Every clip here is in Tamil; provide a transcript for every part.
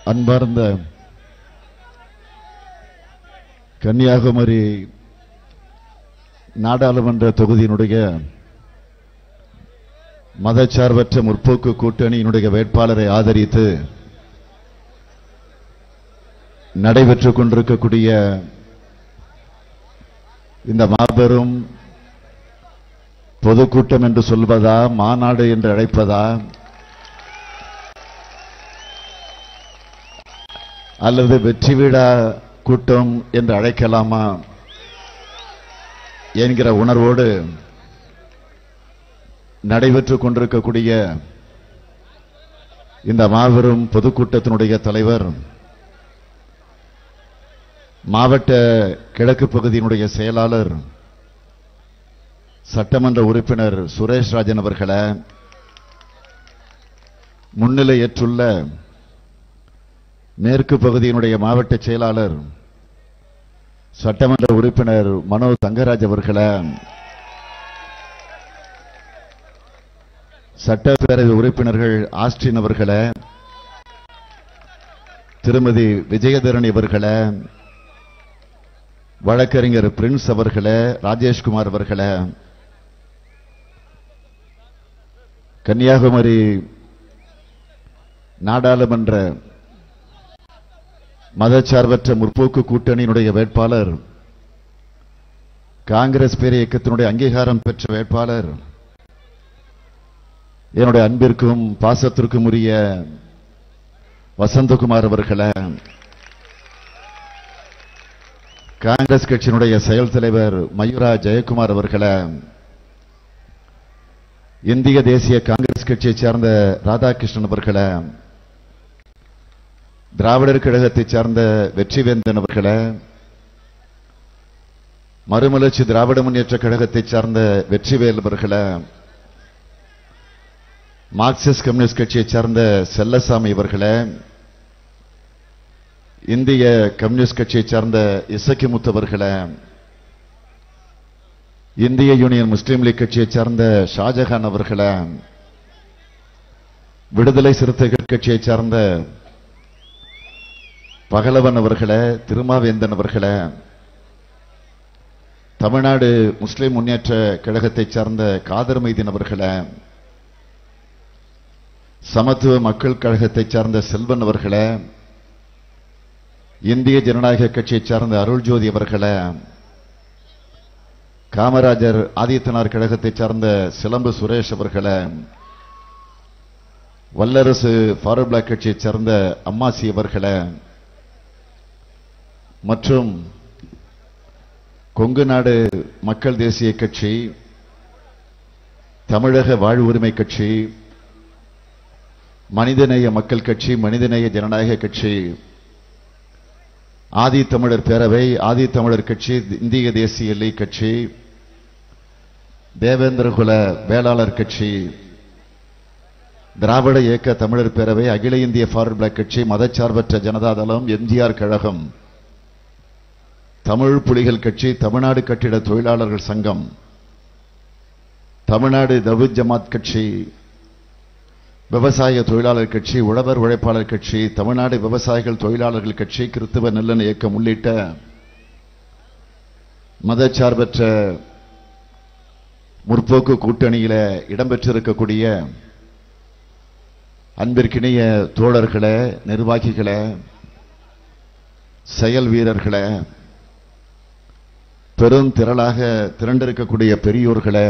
அன்பார்ந்த கன்னியாகுமரி நாடாளுமன்ற தொகுதியினுடைய மதச்சார்பற்ற முற்போக்கு கூட்டணியினுடைய வேட்பாளரை ஆதரித்து நடைபெற்றுக் கொண்டிருக்கக்கூடிய இந்த மாபெரும் பொதுக்கூட்டம் என்று சொல்வதா மாநாடு என்று அழைப்பதா அல்லது வெற்றி விழா கூட்டம் என்று அழைக்கலாமா என்கிற உணர்வோடு நடைபெற்றுக் கொண்டிருக்கக்கூடிய இந்த மாபெரும் பொதுக்கூட்டத்தினுடைய தலைவர் மாவட்ட கிழக்கு பகுதியினுடைய செயலாளர் சட்டமன்ற உறுப்பினர் சுரேஷ் ராஜன் அவர்களை முன்னிலையேற்றுள்ள மேற்கு பகுதியினுடைய மாவட்ட செயலாளர் சட்டமன்ற உறுப்பினர் மனோ தங்கராஜ் அவர்களை சட்டப்பேரவை உறுப்பினர்கள் ஆஸ்டின் அவர்களை திருமதி விஜயதரணி அவர்களை வழக்கறிஞர் பிரின்ஸ் அவர்களே ராஜேஷ்குமார் அவர்களே கன்னியாகுமரி நாடாளுமன்ற மதச்சார்பற்ற முற்போக்கு கூட்டணியினுடைய வேட்பாளர் காங்கிரஸ் பேர் இயக்கத்தினுடைய அங்கீகாரம் பெற்ற வேட்பாளர் என்னுடைய அன்பிற்கும் பாசத்திற்கும் உரிய வசந்தகுமார் அவர்களே காங்கிரஸ் கட்சியினுடைய செயல் தலைவர் மயூரா ஜெயக்குமார் அவர்களை இந்திய தேசிய காங்கிரஸ் கட்சியைச் சேர்ந்த ராதாகிருஷ்ணன் அவர்களை திராவிடர் கழகத்தைச் சேர்ந்த வெற்றிவேந்தன் அவர்களை மறுமலர்ச்சி திராவிட முன்னேற்ற கழகத்தைச் சார்ந்த வெற்றிவேல் அவர்களை மார்க்சிஸ்ட் கம்யூனிஸ்ட் கட்சியைச் சேர்ந்த செல்லசாமி அவர்களை இந்திய கம்யூனிஸ்ட் கட்சியைச் சார்ந்த இசக்கி முத்தவர்களை இந்திய யூனியன் முஸ்லீம் லீக் கட்சியைச் சார்ந்த ஷாஜஹான் அவர்களை விடுதலை சிறுத்தைகள் கட்சியைச் சார்ந்த பகலவன் அவர்களை திருமாவேந்தன் அவர்களை தமிழ்நாடு முஸ்லிம் முன்னேற்ற கழகத்தைச் சார்ந்த காதர் மைதீன் அவர்களை சமத்துவ மக்கள் கழகத்தைச் சார்ந்த செல்வன் அவர்களை இந்திய ஜனநாயக கட்சியைச் சார்ந்த அருள்ஜோதி அவர்களை காமராஜர் ஆதித்தனார் கழகத்தைச் சார்ந்த சிலம்பு சுரேஷ் அவர்களை வல்லரசு ஃபார்வர்ட் பிளாக் கட்சியைச் சேர்ந்த அம்மாசி அவர்களை மற்றும் கொங்கு நாடு மக்கள் தேசிய கட்சி தமிழக வாழ் உரிமை கட்சி மனிதநேய மக்கள் கட்சி மனிதநேய ஜனநாயக கட்சி ஆதி தமிழர் பேரவை ஆதி தமிழர் கட்சி இந்திய தேசிய லீக் கட்சி தேவேந்திரகுல வேளாளர் கட்சி திராவிட இயக்க தமிழர் பேரவை அகில இந்திய ஃபார்வர்ட் பிளாக் கட்சி மதச்சார்பற்ற ஜனதாதளம் எம்ஜிஆர் கழகம் தமிழ் புலிகள் கட்சி தமிழ்நாடு கட்டிட தொழிலாளர்கள் சங்கம் தமிழ்நாடு தவுத் ஜமாத் கட்சி விவசாய தொழிலாளர் கட்சி உழவர் உழைப்பாளர் கட்சி தமிழ்நாடு விவசாயிகள் தொழிலாளர்கள் கட்சி கிறிஸ்தவ நல்லெண்ண இயக்கம் உள்ளிட்ட மதச்சார்பற்ற முற்போக்கு கூட்டணியில இடம்பெற்றிருக்கக்கூடிய அன்பிற்கினிய தோழர்களே நிர்வாகிகளே செயல் வீரர்களே பெரும் திரளாக திரண்டிருக்கக்கூடிய பெரியோர்களே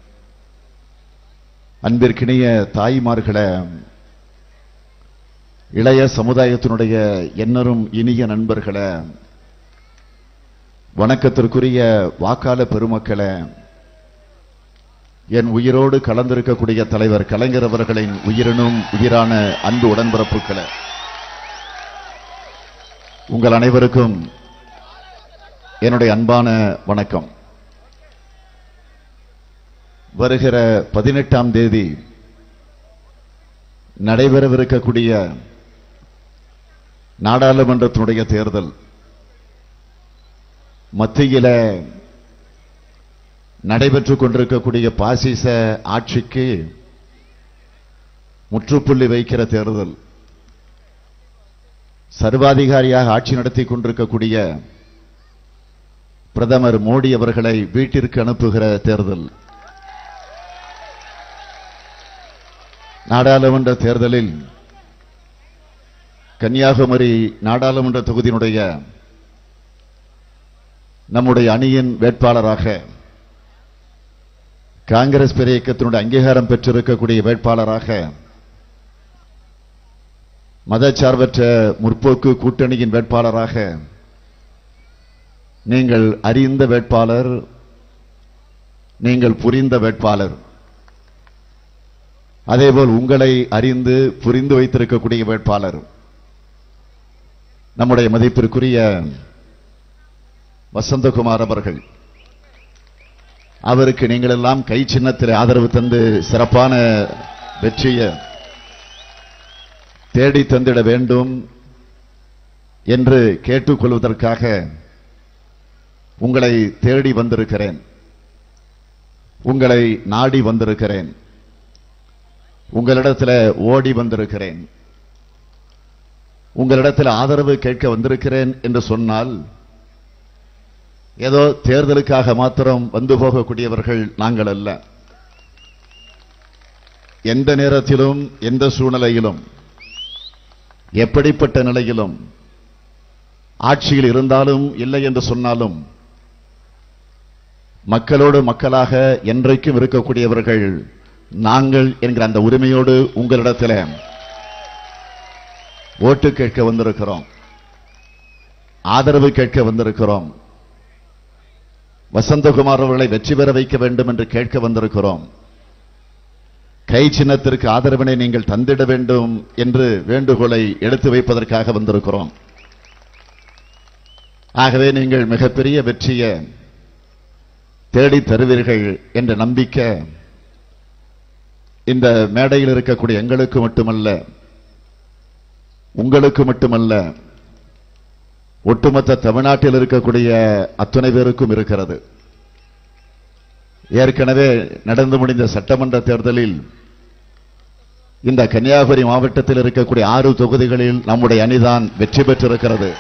அன்பிற்கினிய தாய்மார்களே இளைய சமுதாயத்தினுடைய எண்ணரும் இனிய நண்பர்களே வணக்கத்திற்குரிய வாக்காள பெருமக்களே என் உயிரோடு கலந்திருக்கக்கூடிய தலைவர் கலைஞர் அவர்களின் உயிரினும் உயிரான அன்பு உடன்பிறப்புகளே உங்கள் அனைவருக்கும் என்னுடைய அன்பான வணக்கம் வருகிற பதினெட்டாம் தேதி நடைபெறவிருக்கக்கூடிய நாடாளுமன்றத்தினுடைய தேர்தல் மத்தியில நடைபெற்றுக் கொண்டிருக்கக்கூடிய பாசிச ஆட்சிக்கு முற்றுப்புள்ளி வைக்கிற தேர்தல் சர்வாதிகாரியாக ஆட்சி நடத்தி கொண்டிருக்கக்கூடிய பிரதமர் மோடி அவர்களை வீட்டிற்கு அனுப்புகிற தேர்தல் நாடாளுமன்ற தேர்தலில் கன்னியாகுமரி நாடாளுமன்ற தொகுதியினுடைய நம்முடைய அணியின் வேட்பாளராக காங்கிரஸ் பெரிய இயக்கத்தினுடைய அங்கீகாரம் பெற்றிருக்கக்கூடிய வேட்பாளராக மதச்சார்பற்ற முற்போக்கு கூட்டணியின் வேட்பாளராக நீங்கள் அறிந்த வேட்பாளர் நீங்கள் புரிந்த வேட்பாளர் அதேபோல் உங்களை அறிந்து புரிந்து வைத்திருக்கக்கூடிய வேட்பாளர் நம்முடைய மதிப்பிற்குரிய வசந்தகுமார் அவர்கள் அவருக்கு நீங்கள் எல்லாம் கை சின்னத்தில் ஆதரவு தந்து சிறப்பான வெற்றியை தேடி தந்திட வேண்டும் என்று கேட்டுக்கொள்வதற்காக உங்களை தேடி வந்திருக்கிறேன் உங்களை நாடி வந்திருக்கிறேன் உங்களிடத்தில் ஓடி வந்திருக்கிறேன் உங்களிடத்தில் ஆதரவு கேட்க வந்திருக்கிறேன் என்று சொன்னால் ஏதோ தேர்தலுக்காக மாத்திரம் வந்து போகக்கூடியவர்கள் நாங்கள் அல்ல எந்த நேரத்திலும் எந்த சூழ்நிலையிலும் எப்படிப்பட்ட நிலையிலும் ஆட்சியில் இருந்தாலும் இல்லை என்று சொன்னாலும் மக்களோடு மக்களாக என்றைக்கும் இருக்கக்கூடியவர்கள் நாங்கள் என்கிற அந்த உரிமையோடு உங்களிடத்தில் ஓட்டு கேட்க வந்திருக்கிறோம் ஆதரவு கேட்க வந்திருக்கிறோம் வசந்தகுமார் அவர்களை வெற்றி பெற வைக்க வேண்டும் என்று கேட்க வந்திருக்கிறோம் கை சின்னத்திற்கு ஆதரவினை நீங்கள் தந்திட வேண்டும் என்று வேண்டுகோளை எடுத்து வைப்பதற்காக வந்திருக்கிறோம் ஆகவே நீங்கள் மிகப்பெரிய வெற்றியை தேடி தருவீர்கள் என்ற நம்பிக்கை இந்த மேடையில் இருக்கக்கூடிய எங்களுக்கு மட்டுமல்ல உங்களுக்கு மட்டுமல்ல ஒட்டுமொத்த தமிழ்நாட்டில் இருக்கக்கூடிய அத்துணை பேருக்கும் இருக்கிறது ஏற்கனவே நடந்து முடிந்த சட்டமன்ற தேர்தலில் இந்த கன்னியாகுமரி மாவட்டத்தில் இருக்கக்கூடிய ஆறு தொகுதிகளில் நம்முடைய அணிதான் வெற்றி பெற்றிருக்கிறது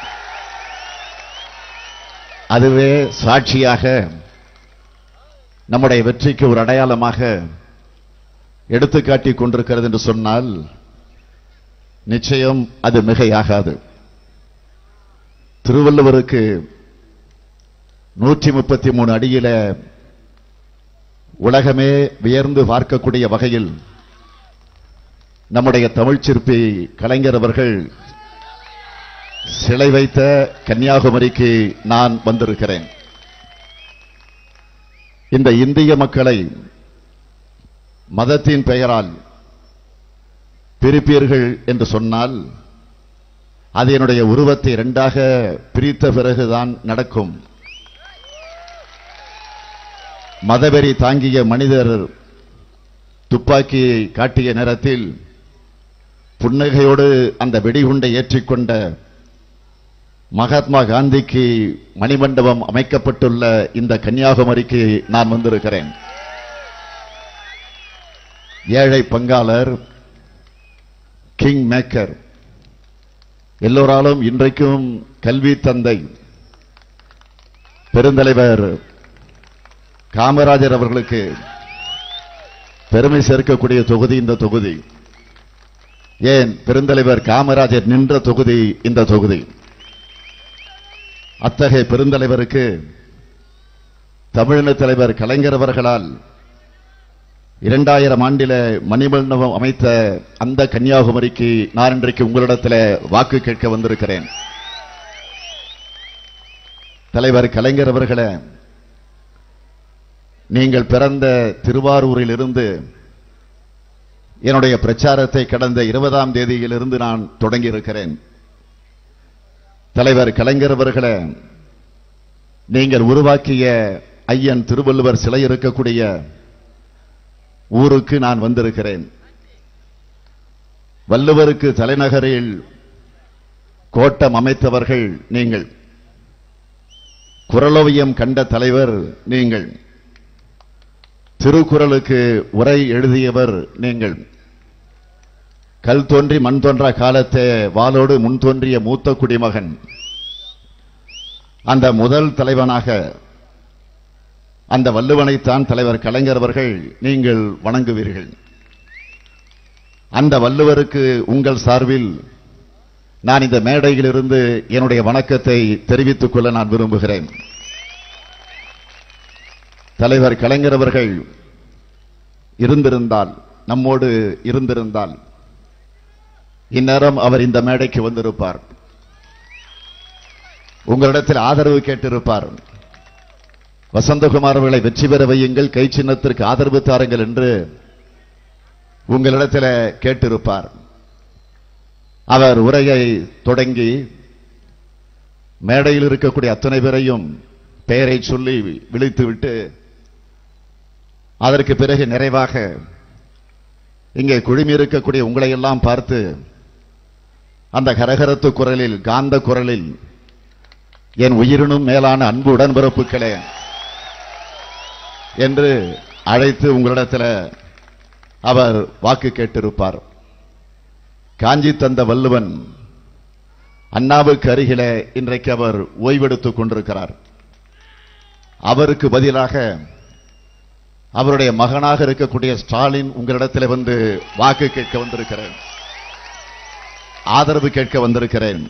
அதுவே சாட்சியாக நம்முடைய வெற்றிக்கு ஒரு அடையாளமாக எடுத்துக்காட்டிக் கொண்டிருக்கிறது என்று சொன்னால் நிச்சயம் அது மிகையாகாது திருவள்ளுவருக்கு நூற்றி முப்பத்தி மூணு அடியில உலகமே வியர்ந்து பார்க்கக்கூடிய வகையில் நம்முடைய தமிழ் சிற்பி கலைஞர் அவர்கள் சிலை வைத்த கன்னியாகுமரிக்கு நான் வந்திருக்கிறேன் இந்த இந்திய மக்களை மதத்தின் பெயரால் பிரிப்பீர்கள் என்று சொன்னால் அது என்னுடைய உருவத்தை இரண்டாக பிரித்த பிறகுதான் நடக்கும் மதவெறி தாங்கிய மனிதர் துப்பாக்கியை காட்டிய நேரத்தில் புன்னகையோடு அந்த வெடிகுண்டை ஏற்றிக்கொண்ட மகாத்மா காந்திக்கு மணிமண்டபம் அமைக்கப்பட்டுள்ள இந்த கன்னியாகுமரிக்கு நான் வந்திருக்கிறேன் ஏழை பங்காளர் கிங் மேக்கர் எல்லோராலும் இன்றைக்கும் கல்வி தந்தை பெருந்தலைவர் காமராஜர் அவர்களுக்கு பெருமை சேர்க்கக்கூடிய தொகுதி இந்த தொகுதி ஏன் பெருந்தலைவர் காமராஜர் நின்ற தொகுதி இந்த தொகுதி அத்தகைய பெருந்தலைவருக்கு தமிழின தலைவர் கலைஞர் அவர்களால் இரண்டாயிரம் ஆண்டில மணிமண்டபம் அமைத்த அந்த கன்னியாகுமரிக்கு நான் இன்றைக்கு உங்களிடத்தில் வாக்கு கேட்க வந்திருக்கிறேன் தலைவர் கலைஞர் அவர்களே நீங்கள் பிறந்த திருவாரூரில் இருந்து என்னுடைய பிரச்சாரத்தை கடந்த இருபதாம் தேதியிலிருந்து நான் தொடங்கி இருக்கிறேன் தலைவர் கலைஞர் அவர்களே நீங்கள் உருவாக்கிய ஐயன் திருவள்ளுவர் சிலை இருக்கக்கூடிய ஊருக்கு நான் வந்திருக்கிறேன் வள்ளுவருக்கு தலைநகரில் கோட்டம் அமைத்தவர்கள் நீங்கள் குரலோவியம் கண்ட தலைவர் நீங்கள் திருக்குறளுக்கு உரை எழுதியவர் நீங்கள் கல் தோன்றி மண் தோன்றா காலத்தே வாளோடு முன் தோன்றிய மூத்த குடிமகன் அந்த முதல் தலைவனாக அந்த வள்ளுவனைத்தான் தலைவர் கலைஞர் அவர்கள் நீங்கள் வணங்குவீர்கள் அந்த வள்ளுவருக்கு உங்கள் சார்பில் நான் இந்த மேடையிலிருந்து என்னுடைய வணக்கத்தை தெரிவித்துக் கொள்ள நான் விரும்புகிறேன் தலைவர் கலைஞர் அவர்கள் இருந்திருந்தால் நம்மோடு இருந்திருந்தால் இந்நேரம் அவர் இந்த மேடைக்கு வந்திருப்பார் உங்களிடத்தில் ஆதரவு கேட்டிருப்பார் வசந்தகுமார் அவர்களை வெற்றி பெற வையுங்கள் கை சின்னத்திற்கு ஆதரவு தாருங்கள் என்று உங்களிடத்தில் கேட்டிருப்பார் அவர் உரையை தொடங்கி மேடையில் இருக்கக்கூடிய அத்தனை பேரையும் பெயரை சொல்லி விழித்துவிட்டு அதற்கு பிறகு நிறைவாக இங்கே குழுமி இருக்கக்கூடிய உங்களை எல்லாம் பார்த்து அந்த கரகரத்து குரலில் காந்த குரலில் என் உயிரினும் மேலான அன்பு உடன்பிறப்புகளே என்று அழைத்து உங்களிடத்தில் அவர் வாக்கு கேட்டிருப்பார் காஞ்சி தந்த வள்ளுவன் அண்ணாவுக்கு அருகிலே இன்றைக்கு அவர் ஓய்வெடுத்துக் கொண்டிருக்கிறார் அவருக்கு பதிலாக அவருடைய மகனாக இருக்கக்கூடிய ஸ்டாலின் உங்களிடத்தில் வந்து வாக்கு கேட்க வந்திருக்கிறேன் ஆதரவு கேட்க வந்திருக்கிறேன்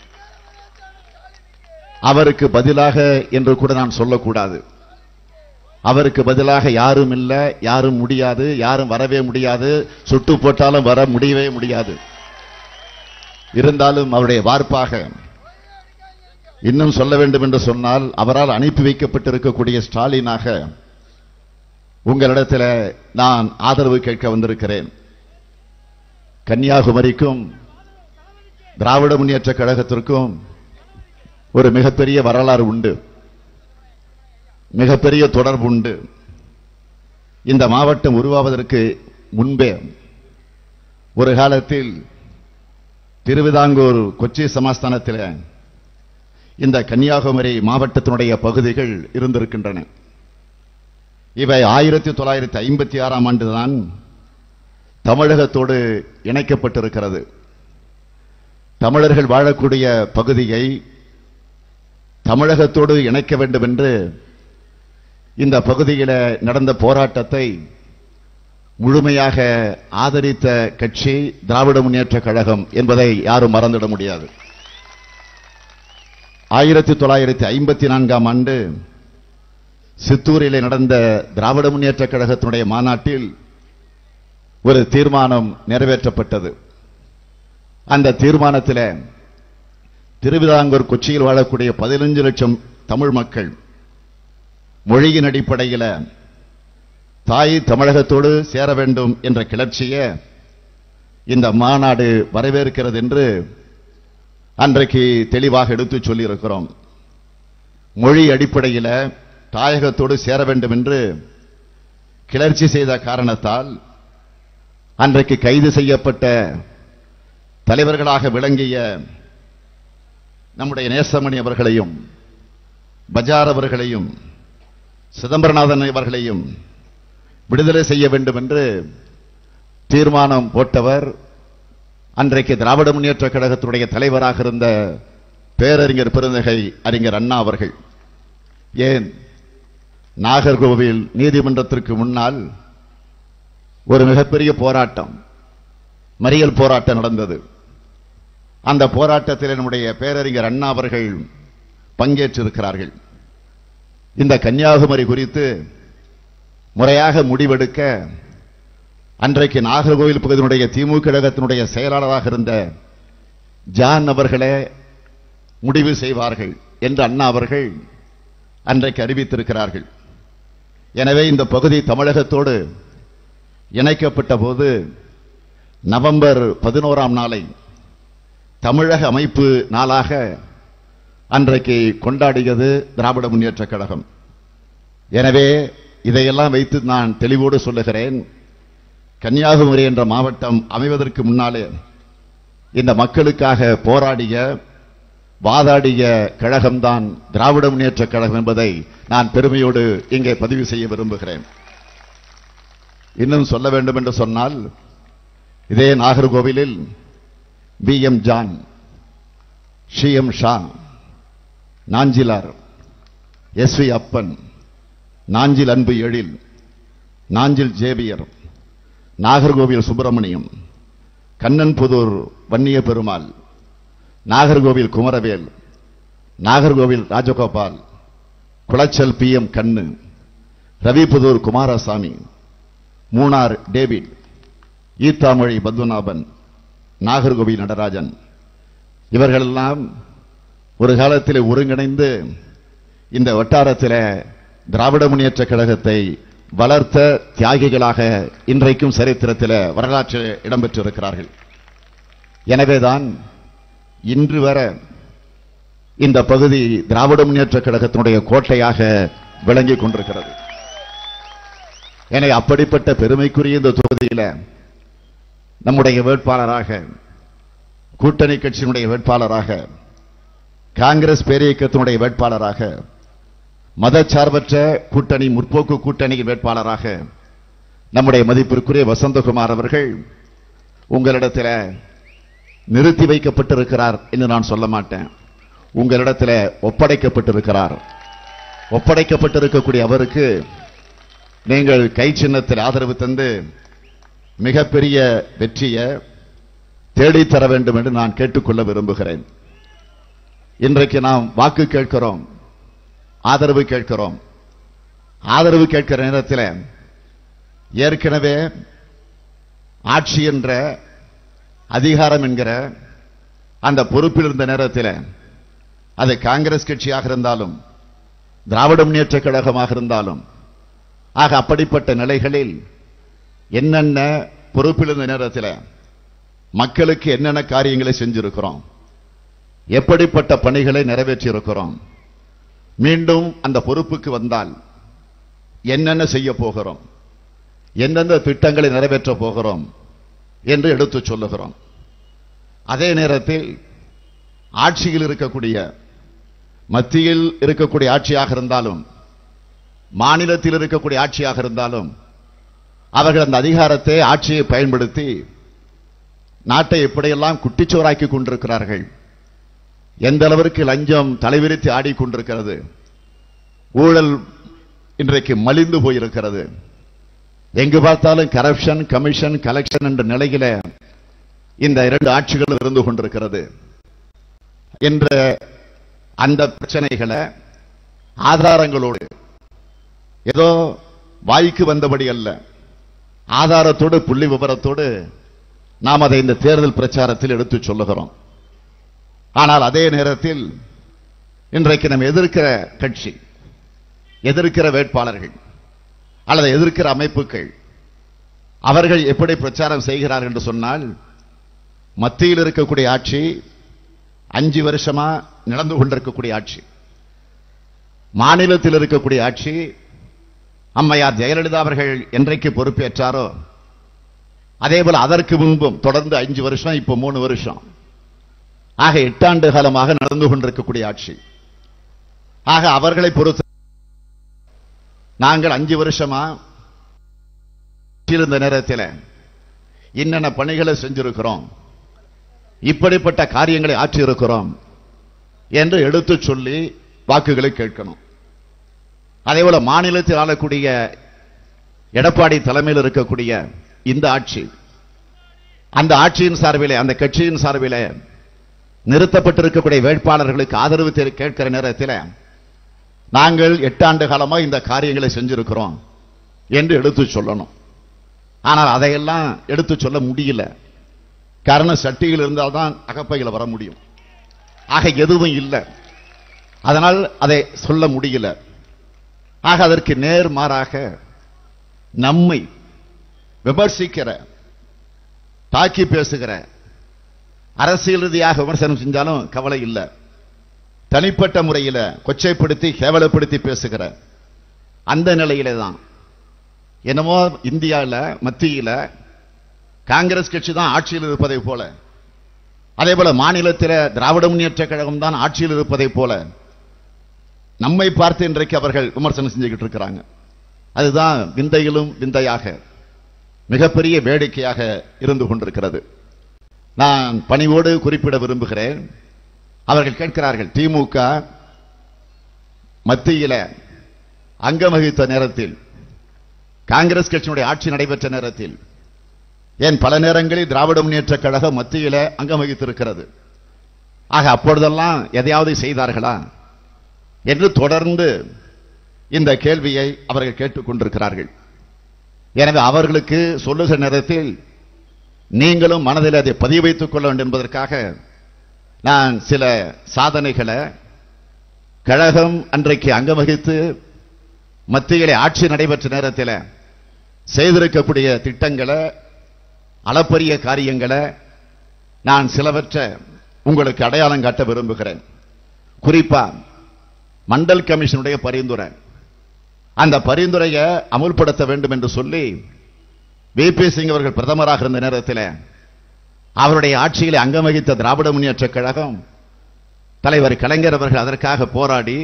அவருக்கு பதிலாக என்று கூட நான் சொல்லக்கூடாது அவருக்கு பதிலாக யாரும் இல்ல யாரும் முடியாது யாரும் வரவே முடியாது சுட்டு போட்டாலும் வர முடியவே முடியாது இருந்தாலும் அவருடைய வார்ப்பாக இன்னும் சொல்ல வேண்டும் என்று சொன்னால் அவரால் அனுப்பி வைக்கப்பட்டிருக்கக்கூடிய ஸ்டாலினாக உங்களிடத்தில் நான் ஆதரவு கேட்க வந்திருக்கிறேன் கன்னியாகுமரிக்கும் திராவிட முன்னேற்ற கழகத்திற்கும் ஒரு மிகப்பெரிய வரலாறு உண்டு மிகப்பெரிய தொடர்பு உண்டு இந்த மாவட்டம் உருவாவதற்கு முன்பே ஒரு காலத்தில் திருவிதாங்கூர் கொச்சி சமஸ்தானத்தில் இந்த கன்னியாகுமரி மாவட்டத்தினுடைய பகுதிகள் இருந்திருக்கின்றன இவை ஆயிரத்தி தொள்ளாயிரத்தி ஐம்பத்தி ஆறாம் ஆண்டுதான் தமிழகத்தோடு இணைக்கப்பட்டிருக்கிறது தமிழர்கள் வாழக்கூடிய பகுதியை தமிழகத்தோடு இணைக்க வேண்டும் என்று இந்த பகுதியில நடந்த போராட்டத்தை முழுமையாக ஆதரித்த கட்சி திராவிட முன்னேற்ற கழகம் என்பதை யாரும் மறந்துட முடியாது ஆயிரத்தி தொள்ளாயிரத்தி ஐம்பத்தி நான்காம் ஆண்டு சித்தூரிலே நடந்த திராவிட முன்னேற்ற கழகத்தினுடைய மாநாட்டில் ஒரு தீர்மானம் நிறைவேற்றப்பட்டது அந்த தீர்மானத்தில் திருவிதாங்கூர் கொச்சியில் வாழக்கூடிய பதினஞ்சு லட்சம் தமிழ் மக்கள் மொழியின் அடிப்படையில் தாய் தமிழகத்தோடு சேர வேண்டும் என்ற கிளர்ச்சியை இந்த மாநாடு வரவேற்கிறது என்று அன்றைக்கு தெளிவாக எடுத்துச் சொல்லியிருக்கிறோம் மொழி அடிப்படையில் தாயகத்தோடு சேர வேண்டும் என்று கிளர்ச்சி செய்த காரணத்தால் அன்றைக்கு கைது செய்யப்பட்ட தலைவர்களாக விளங்கிய நம்முடைய நேசமணி அவர்களையும் பஜார் அவர்களையும் சிதம்பரநாதன் அவர்களையும் விடுதலை செய்ய வேண்டும் என்று தீர்மானம் போட்டவர் அன்றைக்கு திராவிட முன்னேற்ற கழகத்தினுடைய தலைவராக இருந்த பேரறிஞர் பெருந்தகை அறிஞர் அண்ணா அவர்கள் ஏன் நாகர்கோவில் நீதிமன்றத்திற்கு முன்னால் ஒரு மிகப்பெரிய போராட்டம் மறியல் போராட்டம் நடந்தது அந்த போராட்டத்தில் நம்முடைய பேரறிஞர் அண்ணா அவர்கள் பங்கேற்றிருக்கிறார்கள் இந்த கன்னியாகுமரி குறித்து முறையாக முடிவெடுக்க அன்றைக்கு நாகர்கோவில் பகுதியினுடைய திமுக கழகத்தினுடைய செயலாளராக இருந்த ஜான் அவர்களே முடிவு செய்வார்கள் என்று அண்ணா அவர்கள் அன்றைக்கு அறிவித்திருக்கிறார்கள் எனவே இந்த பகுதி தமிழகத்தோடு இணைக்கப்பட்ட போது நவம்பர் பதினோராம் நாளை தமிழக அமைப்பு நாளாக அன்றைக்கு கொண்டாடியது திராவிட முன்னேற்ற கழகம் எனவே இதையெல்லாம் வைத்து நான் தெளிவோடு சொல்லுகிறேன் கன்னியாகுமரி என்ற மாவட்டம் அமைவதற்கு முன்னாலே இந்த மக்களுக்காக போராடிய வாதாடிய கழகம்தான் திராவிட முன்னேற்ற கழகம் என்பதை நான் பெருமையோடு இங்கே பதிவு செய்ய விரும்புகிறேன் இன்னும் சொல்ல வேண்டும் என்று சொன்னால் இதே நாகர்கோவிலில் பி எம் ஜான் ஷி M Shah Nanjilar S V Appan Nanjil Anbu Ezhil Nanjil Xavier Nagercoil Subramaniam Kannanputhur Vanniya Perumal Nagercoil Kumaravel Nagercoil Rajagopal Colachel P M Kannu Ravipudur Kumarasamy Munnar David Eathamozhi Padmanabhan Nagercoil Natarajan இவர்களெல்லாம் ஒரு காலத்தில் ஒருங்கிணைந்து இந்த வட்டாரத்தில் திராவிட முன்னேற்ற கழகத்தை வளர்த்த தியாகிகளாக இன்றைக்கும் சரித்திரத்தில் வரலாற்றில் இடம்பெற்றிருக்கிறார்கள் எனவேதான் இன்று வர இந்த பகுதி திராவிட முன்னேற்ற கழகத்தினுடைய கோட்டையாக விளங்கிக் கொண்டிருக்கிறது எனவே அப்படிப்பட்ட பெருமைக்குரிய இந்த தொகுதியில நம்முடைய வேட்பாளராக கூட்டணி கட்சியினுடைய வேட்பாளராக காங்கிரஸ் பேரியக்கத்தினுடைய வேட்பாளராக மதச்சார்பற்ற கூட்டணி முற்போக்கு கூட்டணி வேட்பாளராக நம்முடைய மதிப்பிற்குரிய வசந்தகுமார் அவர்கள் உங்களிடத்தில் நிறுத்தி வைக்கப்பட்டிருக்கிறார் என்று நான் சொல்ல மாட்டேன் உங்களிடத்தில் ஒப்படைக்கப்பட்டிருக்கிறார் ஒப்படைக்கப்பட்டிருக்கக்கூடிய அவருக்கு நீங்கள் கை சின்னத்தில் ஆதரவு தந்து மிகப்பெரிய வெற்றியை தேடித் தர வேண்டும் என்று நான் கேட்டுக்கொள்ள விரும்புகிறேன் இன்றைக்கு நாம் வாக்கு கேட்கிறோம் ஆதரவு கேட்கிறோம் ஆதரவு கேட்கிற நேரத்தில் ஏற்கனவே ஆட்சி என்ற அதிகாரம் என்கிற அந்த பொறுப்பில் இருந்த நேரத்தில் அது காங்கிரஸ் கட்சியாக இருந்தாலும் திராவிட முன்னேற்ற கழகமாக இருந்தாலும் ஆக அப்படிப்பட்ட நிலைகளில் என்னென்ன பொறுப்பில் இருந்த நேரத்தில் மக்களுக்கு என்னென்ன காரியங்களை செஞ்சிருக்கிறோம் எப்படிப்பட்ட பணிகளை நிறைவேற்றி இருக்கிறோம் மீண்டும் அந்த பொறுப்புக்கு வந்தால் என்னென்ன செய்ய போகிறோம் எந்தெந்த திட்டங்களை நிறைவேற்ற போகிறோம் என்று எடுத்து சொல்லுகிறோம் அதே நேரத்தில் ஆட்சியில் இருக்கக்கூடிய மத்தியில் இருக்கக்கூடிய ஆட்சியாக இருந்தாலும் மாநிலத்தில் இருக்கக்கூடிய ஆட்சியாக இருந்தாலும் அவர்கள் அந்த அதிகாரத்தை ஆட்சியை பயன்படுத்தி நாட்டை எப்படியெல்லாம் குட்டிச்சோராக்கி கொண்டிருக்கிறார்கள் எந்த அளவிற்கு லஞ்சம் தலைவிரித்து ஆடிக்கொண்டிருக்கிறது ஊழல் இன்றைக்கு மலிந்து போயிருக்கிறது எங்கு பார்த்தாலும் கரப்ஷன் கமிஷன் கலெக்ஷன் என்ற நிலையில இந்த இரண்டு ஆட்சிகளும் இருந்து கொண்டிருக்கிறது என்ற அந்த பிரச்சனைகளை ஆதாரங்களோடு ஏதோ வாய்க்கு வந்தபடி அல்ல ஆதாரத்தோடு புள்ளி விவரத்தோடு நாம் அதை இந்த தேர்தல் பிரச்சாரத்தில் எடுத்து சொல்லுகிறோம் ஆனால் அதே நேரத்தில் இன்றைக்கு நம்ம எதிர்க்கிற கட்சி எதிர்க்கிற வேட்பாளர்கள் அல்லது எதிர்க்கிற அமைப்புகள் அவர்கள் எப்படி பிரச்சாரம் செய்கிறார்கள் என்று சொன்னால் மத்தியில் இருக்கக்கூடிய ஆட்சி அஞ்சு வருஷமா நடந்து கொண்டிருக்கக்கூடிய ஆட்சி மாநிலத்தில் இருக்கக்கூடிய ஆட்சி அம்மையார் ஜெயலலிதா அவர்கள் என்றைக்கு பொறுப்பேற்றாரோ அதே போல அதற்கு முன்பும் தொடர்ந்து அஞ்சு வருஷம் இப்போ மூணு வருஷம் ஆக எட்டாண்டு காலமாக நடந்து கொண்டிருக்கக்கூடிய ஆட்சி ஆக அவர்களை பொறுத்த நாங்கள் அஞ்சு வருஷமா இருந்த நேரத்தில் என்னென்ன பணிகளை செஞ்சிருக்கிறோம் இப்படிப்பட்ட காரியங்களை ஆற்றியிருக்கிறோம் என்று எடுத்து சொல்லி வாக்குகளை கேட்கணும் அதே போல மாநிலத்தில் ஆளக்கூடிய எடப்பாடி தலைமையில் இருக்கக்கூடிய இந்த ஆட்சி அந்த ஆட்சியின் சார்பிலே அந்த கட்சியின் சார்பிலே நிறுத்தப்பட்டிருக்கக்கூடிய வேட்பாளர்களுக்கு ஆதரவு தெரி- கேட்கிற நேரத்தில் நாங்கள் எட்டாண்டு காலமா இந்த காரியங்களை செஞ்சிருக்கிறோம் என்று எடுத்து சொல்லணும் ஆனால் அதையெல்லாம் எடுத்து சொல்ல முடியல காரணம் சட்டியில் இருந்தால்தான் அகப்பையில வர முடியும் ஆக எதுவும் இல்லை அதனால் அதை சொல்ல முடியல ஆக அதற்கு நேர்மாறாக நம்மை விமர்சிக்கிற தாக்கி பேசுகிற அரசியல் ரீதியாக விமர்சனம் செஞ்சாலும் கவலை இல்லை தனிப்பட்ட முறையில கொச்சைப்படுத்தி கேவலப்படுத்தி பேசுகிற அந்த நிலையிலே தான் என்னமோ இந்தியாவில் மத்தியில காங்கிரஸ் கட்சி தான் ஆட்சியில் இருப்பதை போல அதே போல மாநிலத்தில் திராவிட முன்னேற்ற கழகம் தான் ஆட்சியில் இருப்பதை போல நம்மை பார்த்து இன்றைக்கு அவர்கள் விமர்சனம் செஞ்சுக்கிட்டு இருக்கிறாங்க அதுதான் விந்தையிலும் விந்தையாக மிகப்பெரிய வேடிக்கையாக இருந்து கொண்டிருக்கிறது நான் பணிவோடு குறிப்பிட விரும்புகிறேன் அவர்கள் கேட்கிறார்கள் திமுக மத்தியில அங்கம் வகித்த நேரத்தில் காங்கிரஸ் கட்சியினுடைய ஆட்சி நடைபெற்ற நேரத்தில் ஏன் பல நேரங்களில் திராவிட முன்னேற்ற கழகம் மத்தியில அங்கம் வகித்திருக்கிறது ஆக அப்பொழுதெல்லாம் எதையாவது செய்தார்களா என்று தொடர்ந்து இந்த கேள்வியை அவர்கள் கேட்டுக்கொண்டிருக்கிறார்கள் எனவே அவர்களுக்கு சொல்லுகிற நேரத்தில் நீங்களும் மனதில் அதை பதிவு வைத்துக் கொள்ள வேண்டும் என்பதற்காக நான் சில சாதனைகளை கழகம் அன்றைக்கு அங்கம் வகித்து மத்தியிலே ஆட்சி நடைபெற்ற நேரத்தில் செய்திருக்கக்கூடிய திட்டங்களை அளப்பரிய காரியங்களை நான் சிலவற்றை உங்களுக்கு அடையாளம் காட்ட விரும்புகிறேன் குறிப்பா மண்டல் கமிஷனுடைய பரிந்துரை அந்த பரிந்துரையை அமுல்படுத்த வேண்டும் என்று சொல்லி விபி சிங் அவர்கள் பிரதமராக இருந்த நேரத்தில் அவருடைய ஆட்சியில் அங்கம் வகித்த திராவிட முன்னேற்ற கழகம் தலைவர் கலைஞர் அவர்கள் அதற்காக போராடி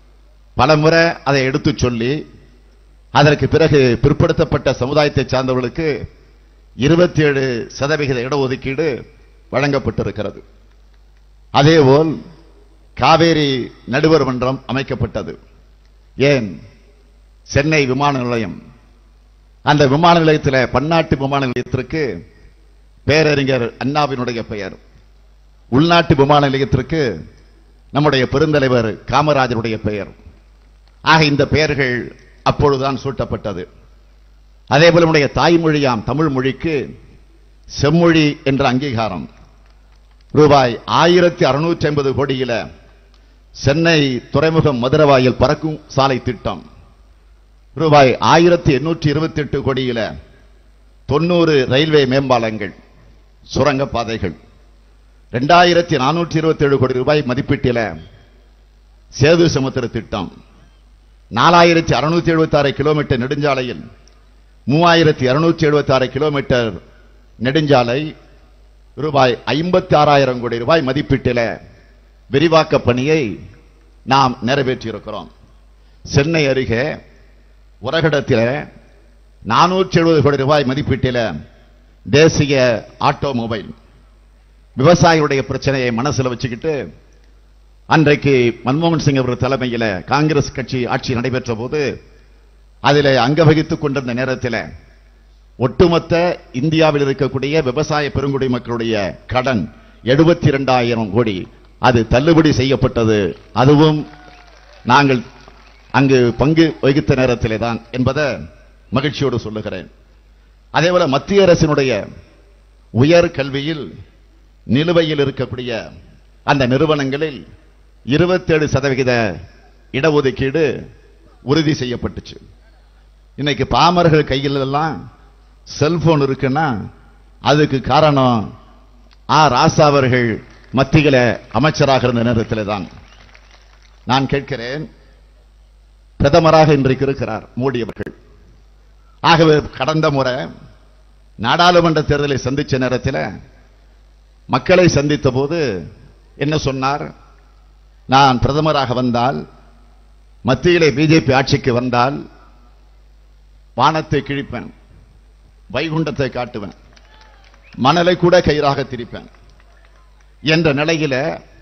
பலமுறை அதை எடுத்துச் சொல்லி அதற்கு பிறகு பிற்படுத்தப்பட்ட சமுதாயத்தை சார்ந்தவர்களுக்கு இருபத்தி ஏழு சதவிகித இடஒதுக்கீடு வழங்கப்பட்டிருக்கிறது அதேபோல் காவேரி நடுவர் மன்றம் அமைக்கப்பட்டது ஏன் சென்னை விமான நிலையம் அந்த விமான நிலையத்தில் பன்னாட்டு விமான நிலையத்திற்கு பேரறிஞர் அண்ணாவினுடைய பெயர் உள்நாட்டு விமான நிலையத்திற்கு நம்முடைய பெருந்தலைவர் காமராஜருடைய பெயர் ஆக இந்த பெயர்கள் அப்பொழுதுதான் சூட்டப்பட்டது அதேபோல நம்முடைய தாய்மொழியாம் தமிழ் மொழிக்கு செம்மொழி என்ற அங்கீகாரம் ரூபாய் ஆயிரத்தி அறுநூற்றி ஐம்பது கோடியில சென்னை துறைமுகம் மதுரவாயில் பறக்கும் சாலை திட்டம் ரூபாய் ஆயிரத்தி எண்ணூற்றி இருபத்தி எட்டு கோடியில தொண்ணூறு ரயில்வே மேம்பாலங்கள் சுரங்க பாதைகள் ரெண்டாயிரத்தி நானூற்றி இருபத்தி ஏழு கோடி ரூபாய் மதிப்பீட்டில சேது சமுத்திர திட்டம் நாலாயிரத்தி அறுநூத்தி எழுபத்தி ஆறு கிலோமீட்டர் நெடுஞ்சாலையில் மூவாயிரத்தி இருநூற்றி எழுபத்தி ஆறு கிலோமீட்டர் நெடுஞ்சாலை ரூபாய் ஐம்பத்தி ஆறாயிரம் கோடி ரூபாய் மதிப்பீட்டில விரிவாக்க பணியை நாம் நிறைவேற்றியிருக்கிறோம் சென்னை அருகே உரகடத்தில் நானூற்றி எழுபது கோடி ரூபாய் மதிப்பீட்டில தேசிய ஆட்டோமொபைல் விவசாயிகளுடைய பிரச்சனையை மனசுல வச்சுக்கிட்டு அன்றைக்கு மன்மோகன் சிங் அவர்கள் தலைமையில காங்கிரஸ் கட்சி ஆட்சி நடைபெற்ற போது அதில் அங்க வகித்துக் கொண்டிருந்த நேரத்தில் ஒட்டுமொத்த இந்தியாவில் இருக்கக்கூடிய விவசாய பெருங்குடி மக்களுடைய கடன் எழுபத்தி இரண்டாயிரம் கோடி அது தள்ளுபடி செய்யப்பட்டது அதுவும் நாங்கள் அங்கு பங்கு வகித்த நேரத்திலே தான் என்பதை மகிழ்ச்சியோடு சொல்லுகிறேன் அதேபோல மத்திய அரசினுடைய உயர் கல்வியில் நிலுவையில் இருக்கக்கூடிய அந்த நிறுவனங்களில் இருபத்தேழு சதவிகித இடஒதுக்கீடு உறுதி செய்யப்பட்டுச்சு இன்னைக்கு பாமர்கள் கையில் எல்லாம் செல்போன் இருக்குன்னா அதுக்கு காரணம் ஆ ராசா அவர்கள் மத்தியில அமைச்சராக இருந்த நேரத்தில் தான் நான் கேட்கிறேன் பிரதமராக இன்றைக்கு இருக்கிறார் மோடி அவர்கள் ஆகவே கடந்த முறை நாடாளுமன்ற தேர்தலை சந்திச்ச நேரத்தில் மக்களை சந்தித்த போது என்ன சொன்னார் நான் பிரதமராக வந்தால் மத்தியிலே பிஜேபி ஆட்சிக்கு வந்தால் வானத்தை கிழிப்பேன் வைகுண்டத்தை காட்டுவேன் மணலை கூட கயிறாக திரிப்பேன் என்ற நிலையில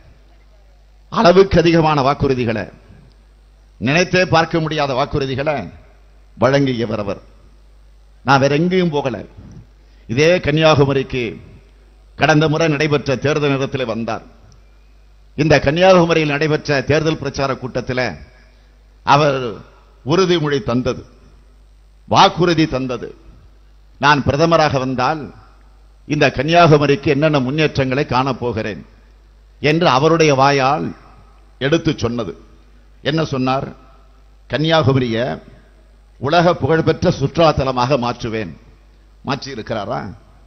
அளவுக்கு அதிகமான வாக்குறுதிகளை நினைத்தே பார்க்க முடியாத வாக்குறுதிகளை வழங்கியவர் அவர் நான் வேற எங்கேயும் போகல இதே கன்னியாகுமரிக்கு கடந்த முறை நடைபெற்ற தேர்தல் நேரத்தில் வந்தார் இந்த கன்னியாகுமரியில் நடைபெற்ற தேர்தல் பிரச்சார கூட்டத்தில் அவர் உறுதிமொழி தந்தது வாக்குறுதி தந்தது நான் பிரதமராக வந்தால் இந்த கன்னியாகுமரிக்கு என்னென்ன முன்னேற்றங்களை காணப்போகிறேன் என்று அவருடைய வாயால் எடுத்து சொன்னது என்ன சொன்னார் கன்னியாகுமரிய உலக புகழ்பெற்ற சுற்றுலா தலமாக மாற்றுவேன் மாற்றி இருக்கிறாரா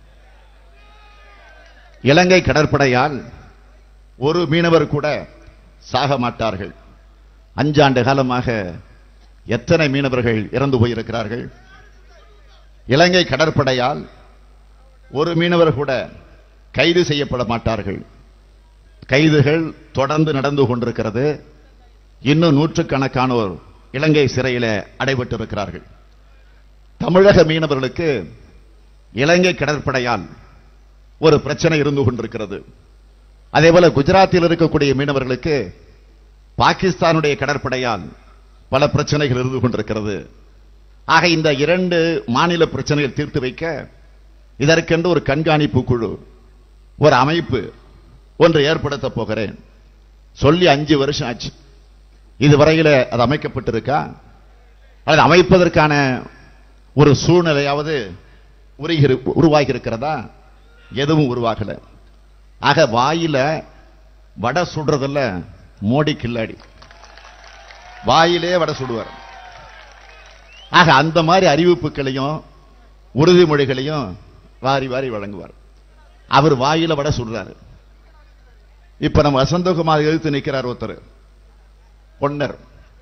இலங்கை கடற்படையால் ஒரு மீனவர் கூட சாக மாட்டார்கள் அஞ்சாண்டு காலமாக எத்தனை மீனவர்கள் இறந்து போயிருக்கிறார்கள் இலங்கை கடற்படையால் ஒரு மீனவர் கூட கைது செய்யப்பட மாட்டார்கள் கைதுகள் தொடர்ந்து நடந்து கொண்டிருக்கிறது இன்னும் இலங்கை கடற்படையால் ஒரு பிரச்சனை இருந்து கொண்டிருக்கிறது அதே போல குஜராத்தில் இருக்கக்கூடிய மீனவர்களுக்கு பாகிஸ்தானுடைய கடற்படையால் பல பிரச்சனைகள் இருந்து கொண்டிருக்கிறது ஆக இந்த இரண்டு மாநில பிரச்சனைகள் தீர்த்து வைக்க இதற்கென்று ஒரு கண்காணிப்பு குழு ஒரு அமைப்பு ஒன்று ஏற்படுத்த போகிறேன் சொல்லி அஞ்சு வருஷம் ஆச்சு இதுவரையில அது அமைக்கப்பட்டிருக்கா அது அமைப்பதற்கான ஒரு சூழ்நிலையாவது உருகி- உருவாகி இருக்கிறதா எதுவும் உருவாகல ஆக வாயில வடை சுடுறதுல மோடி கில்லாடி வாயிலே வடை சுடுவார் ஆக அந்த மாதிரி அறிவிப்புகளையும் உறுதிமொழிகளையும் வாரி வாரி வழங்குவார் அவர் வாயில வடை சுடுறாரு இப்ப நம்ம வசந்தகுமார் எதிர்த்து நிக்கிறார் ஒருத்தர் பொன்னர்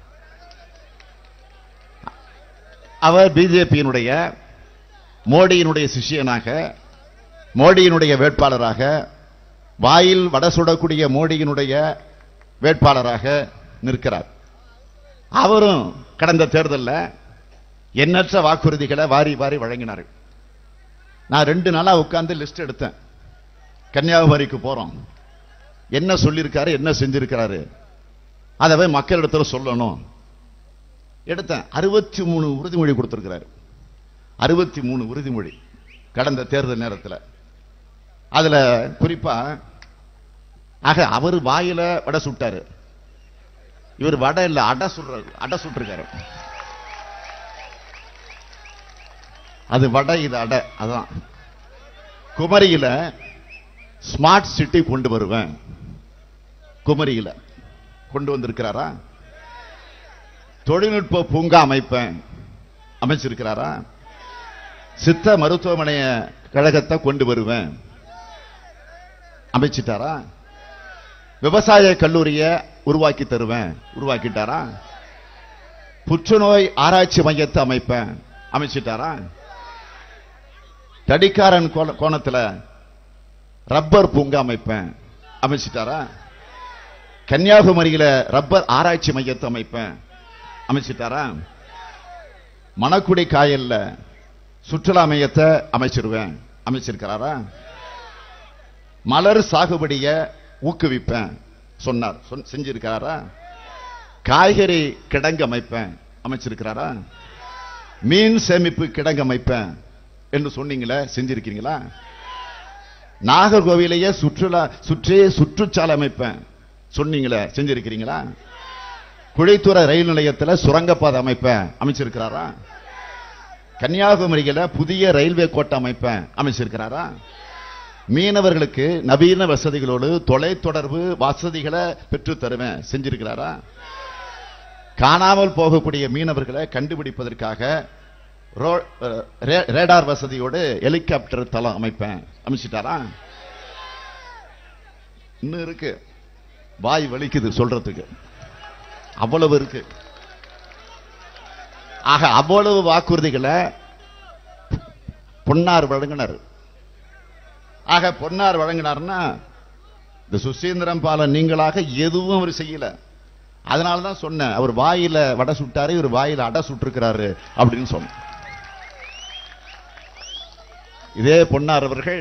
அவர் பிஜேபியினுடைய மோடியினுடைய சிஷியனாக மோடியினுடைய வேட்பாளராக வாயில் வடை சுடக்கூடிய மோடியினுடைய வேட்பாளராக நிற்கிறார் அவரும் கடந்த தேர்தல்ல எண்ணற்ற வாக்குறுதிகளை வாரி வாரி வழங்கினார் நான் ரெண்டு நாளா உட்கார்ந்து லிஸ்ட் எடுத்தேன் கன்னியாகுமரிக்கு போறோம் என்ன சொல்லியிருக்காரு என்ன செஞ்சிருக்கிறாரு அதை போய் மக்களிடத்துல சொல்லணும் எடுத்தேன் அறுபத்தி மூணு உறுதிமொழி கொடுத்திருக்கிறாரு அறுபத்தி மூணு உறுதிமொழி கடந்த தேர்தல் நேரத்தில் அதுல குறிப்பா ஆக அவர் வாயில வடை சுட்டாரு இவர் வடை இல்ல அடை சுடுறாரு அடை சுட்டிருக்காரு அது வடை இது அடை அதான் குமரியில ஸ்மார்ட் சிட்டி கொண்டு வருவேன் குமரியில கொண்டு வந்திருக்கிறாரா தொழில்நுட்ப பூங்கா அமைப்பேன் அமைச்சிருக்கிறாரா சித்த மருத்துவமனைய கழகத்தை கொண்டு வருவேன் அமைச்சிட்டாரா விவசாய கல்லூரிய உருவாக்கி தருவேன் உருவாக்கிட்டாரா புற்றுநோய் ஆராய்ச்சி மையத்தை அமைப்பேன் அமைச்சிட்டாரா தடிக்காரன் கோல- கோணத்துல ரப்பர் பூங்கா அமைப்பேன் அமைச்சிட்டாரா கன்னியாகுமரியில ரப்பர் ஆராய்ச்சி மையத்தை அமைப்பேன் அமைச்சிட்டாரா மணக்குடி காயல்ல சுற்றுலா மையத்தை அமைச்சிருவேன் அமைச்சிருக்கிறாரா மலர் சாகுபடிய ஊக்குவிப்பேன் சொன்னார் சொன்- செஞ்சிருக்கிறாரா காய்கறி கிடங்கு அமைப்பேன் அமைச்சிருக்கிறாரா மீன் சேமிப்பு கிடங்கு அமைப்பேன் என்று சொன்னீங்களே செஞ்சிருக்கீங்களா நாகர்கோவிலையே சுற்றுலா சுற்றி சுற்றுச்சாலை அமைப்பேன் சொன்னீங்களே செஞ்சிருக்கிறீங்களா குழித்துறை ரயில் நிலையத்துல சுரங்கப்பாதை அமைப்பேன் அமைச்சிருக்கிறாரா கன்னியாகுமரியில புதிய ரயில்வே கோட்டை அமைப்பேன் அமைச்சிருக்கிறாரா மீனவர்களுக்கு நவீன வசதிகளோடு தொலைத்தொடர்பு வசதிகளை பெற்று தருவேன் செஞ்சிருக்கிறாரா காணாமல் போகக்கூடிய மீனவர்களை கண்டுபிடிப்பதற்காக ரோ- அஹ், ரே- ரேடார் வசதியோடு ஹெலிகாப்டர் தளம் அமைப்பேன் அமைச்சிட்டாரா இன்னும் இருக்கு வாய் வலிக்குது சொல்றதுக்கு அவ்வளவு இருக்கு ஆக அவ்வளவு வாக்குறுதிகளை பொன்னார் வழங்கினார் ஆக பொன்னார் வழங்கினார்னா இந்த சுசீந்திரம் பாலன் நீங்களாக எதுவும் அவர் செய்யல அதனால தான் சொன்னேன் அவர் வாயில வடை சுட்டாரு இவர் வாயில அடை சுட்டிருக்கிறாரு அப்படின்னு சொன்னேன் இதே பொன்னார் அவர்கள்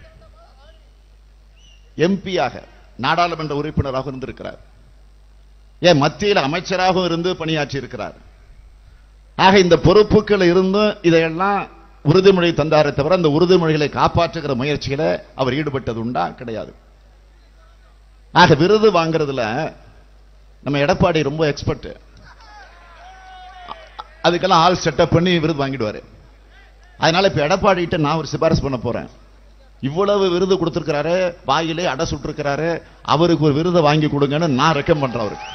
எம்பியாக நாடாளுமன்ற உறுப்பினராக இருந்திருக்கிறார் ஏன் மத்தியில் அமைச்சராகவும் இருந்து பணியாற்றி இருக்கிறார் ஆக இந்த பொறுப்புகள் இருந்தும் இதையெல்லாம் உறுதிமொழி தந்தாரே தவிர அந்த உறுதிமொழிகளை காப்பாற்றுகிற முயற்சியில அவர் ஈடுபட்டது உண்டா கிடையாது ஆக விருது வாங்குறதுல நம்ம எடப்பாடி ரொம்ப எக்ஸ்பர்ட் அதுக்கெல்லாம் ஆள் செட்டப் பண்ணி விருது வாங்கிடுவாரு அதனால இப்ப எடப்பாடி கிட்ட நான் ஒரு சிபாரிசு பண்ண போறேன் இவ்வளவு விருது கொடுத்திருக்கிறாரு வாயிலே அடை சுட்டிருக்கிறாரு அவருக்கு ஒரு விருதை வாங்கி கொடுங்கன்னு நான் ரெக்கம் பண்றேன் அவருக்கு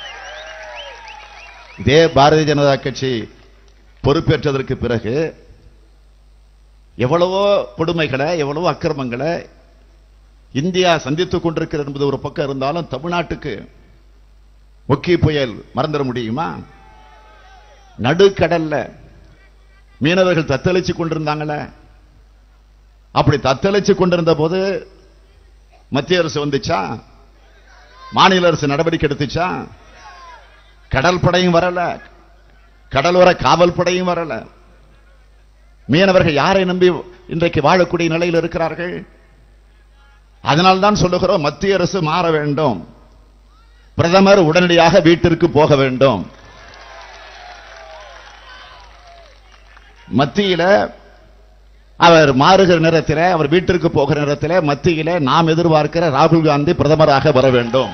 இதே பாரதிய ஜனதா கட்சி பொறுப்பேற்றதற்கு பிறகு எவ்வளவோ கொடுமைகளை எவ்வளவோ அக்கிரமங்களை இந்தியா சந்தித்துக் கொண்டிருக்கிறது என்பது ஒரு பக்கம் இருந்தாலும் தமிழ்நாட்டுக்கு ஒக்கி புயல் மறந்துட முடியுமா நடுக்கடல்ல மீனவர்கள் தத்தளிச்சு கொண்டிருந்தாங்களே அப்படி தத்தளிச்சு கொண்டிருந்த போது மத்திய அரசு வந்துச்சா மாநில அரசு நடவடிக்கை எடுத்துச்சா கடல் படையும் வரல கடலோர காவல் படையும் வரல மீனவர்கள் யாரை நம்பி இன்றைக்கு வாழக்கூடிய நிலையில் இருக்கிறார்கள் அதனால்தான் சொல்லுகிறோம் மத்திய அரசு மாற வேண்டும் பிரதமர் உடனடியாக வீட்டிற்கு போக வேண்டும் மத்தியில அவர் மாறுகிற நேரத்தில் அவர் வீட்டிற்கு போகிற நேரத்தில் மத்தியில நாம் எதிர்பார்க்கிற ராகுல் காந்தி பிரதமராக வர வேண்டும்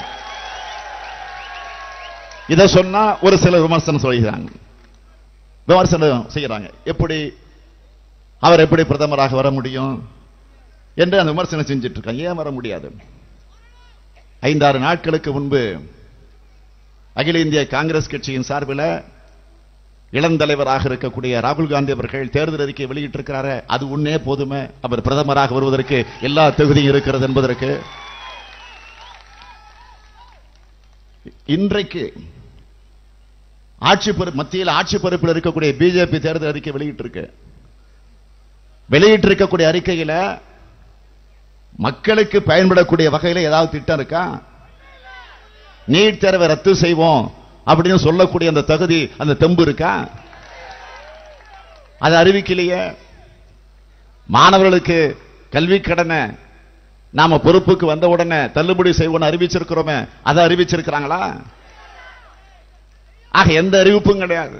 இதை சொன்னா ஒரு சில விமர்சனம் சொல்கிறாங்க விமர்சனம் செய்யறாங்க எப்படி அவர் எப்படி பிரதமராக வர முடியும் என்று அந்த விமர்சனம் செஞ்சிட்டு இருக்காங்க ஏன் வர முடியாது ஐந்தாறு நாட்களுக்கு முன்பு அகில இந்திய காங்கிரஸ் கட்சியின் சார்பில் இளந்தலைவராக இருக்கக்கூடிய ராகுல் காந்தி அவர்கள் தேர்தல் அறிக்கை வெளியிட்டிருக்கிறாரு அது உன்னே போதுமே அவர் பிரதமராக வருவதற்கு எல்லா தகுதியும் இருக்கிறது என்பதற்கு இன்றைக்கு ஆட்சி பொறுப்பு மத்தியில் ஆட்சி பொறுப்பில் இருக்கக்கூடிய பிஜேபி தேர்தல் அறிக்கை வெளியிட்டிருக்கு வெளியிட்டிருக்கக்கூடிய அறிக்கையில மக்களுக்கு பயன்படக்கூடிய வகையில ஏதாவது திட்டம் இருக்கா நீட் தேர்வை ரத்து செய்வோம் அப்படின்னு சொல்லக்கூடிய அந்த தகுதி அந்த தெம்பு இருக்கா அது அறிவிக்கலையே மாணவர்களுக்கு கல்வி கடனை நாம பொறுப்புக்கு வந்த உடனே தள்ளுபடி செய்வோம்னு அறிவிச்சிருக்கிறோமே அதை அறிவிச்சிருக்கிறாங்களா ஆக எந்த அறிவிப்பும் கிடையாது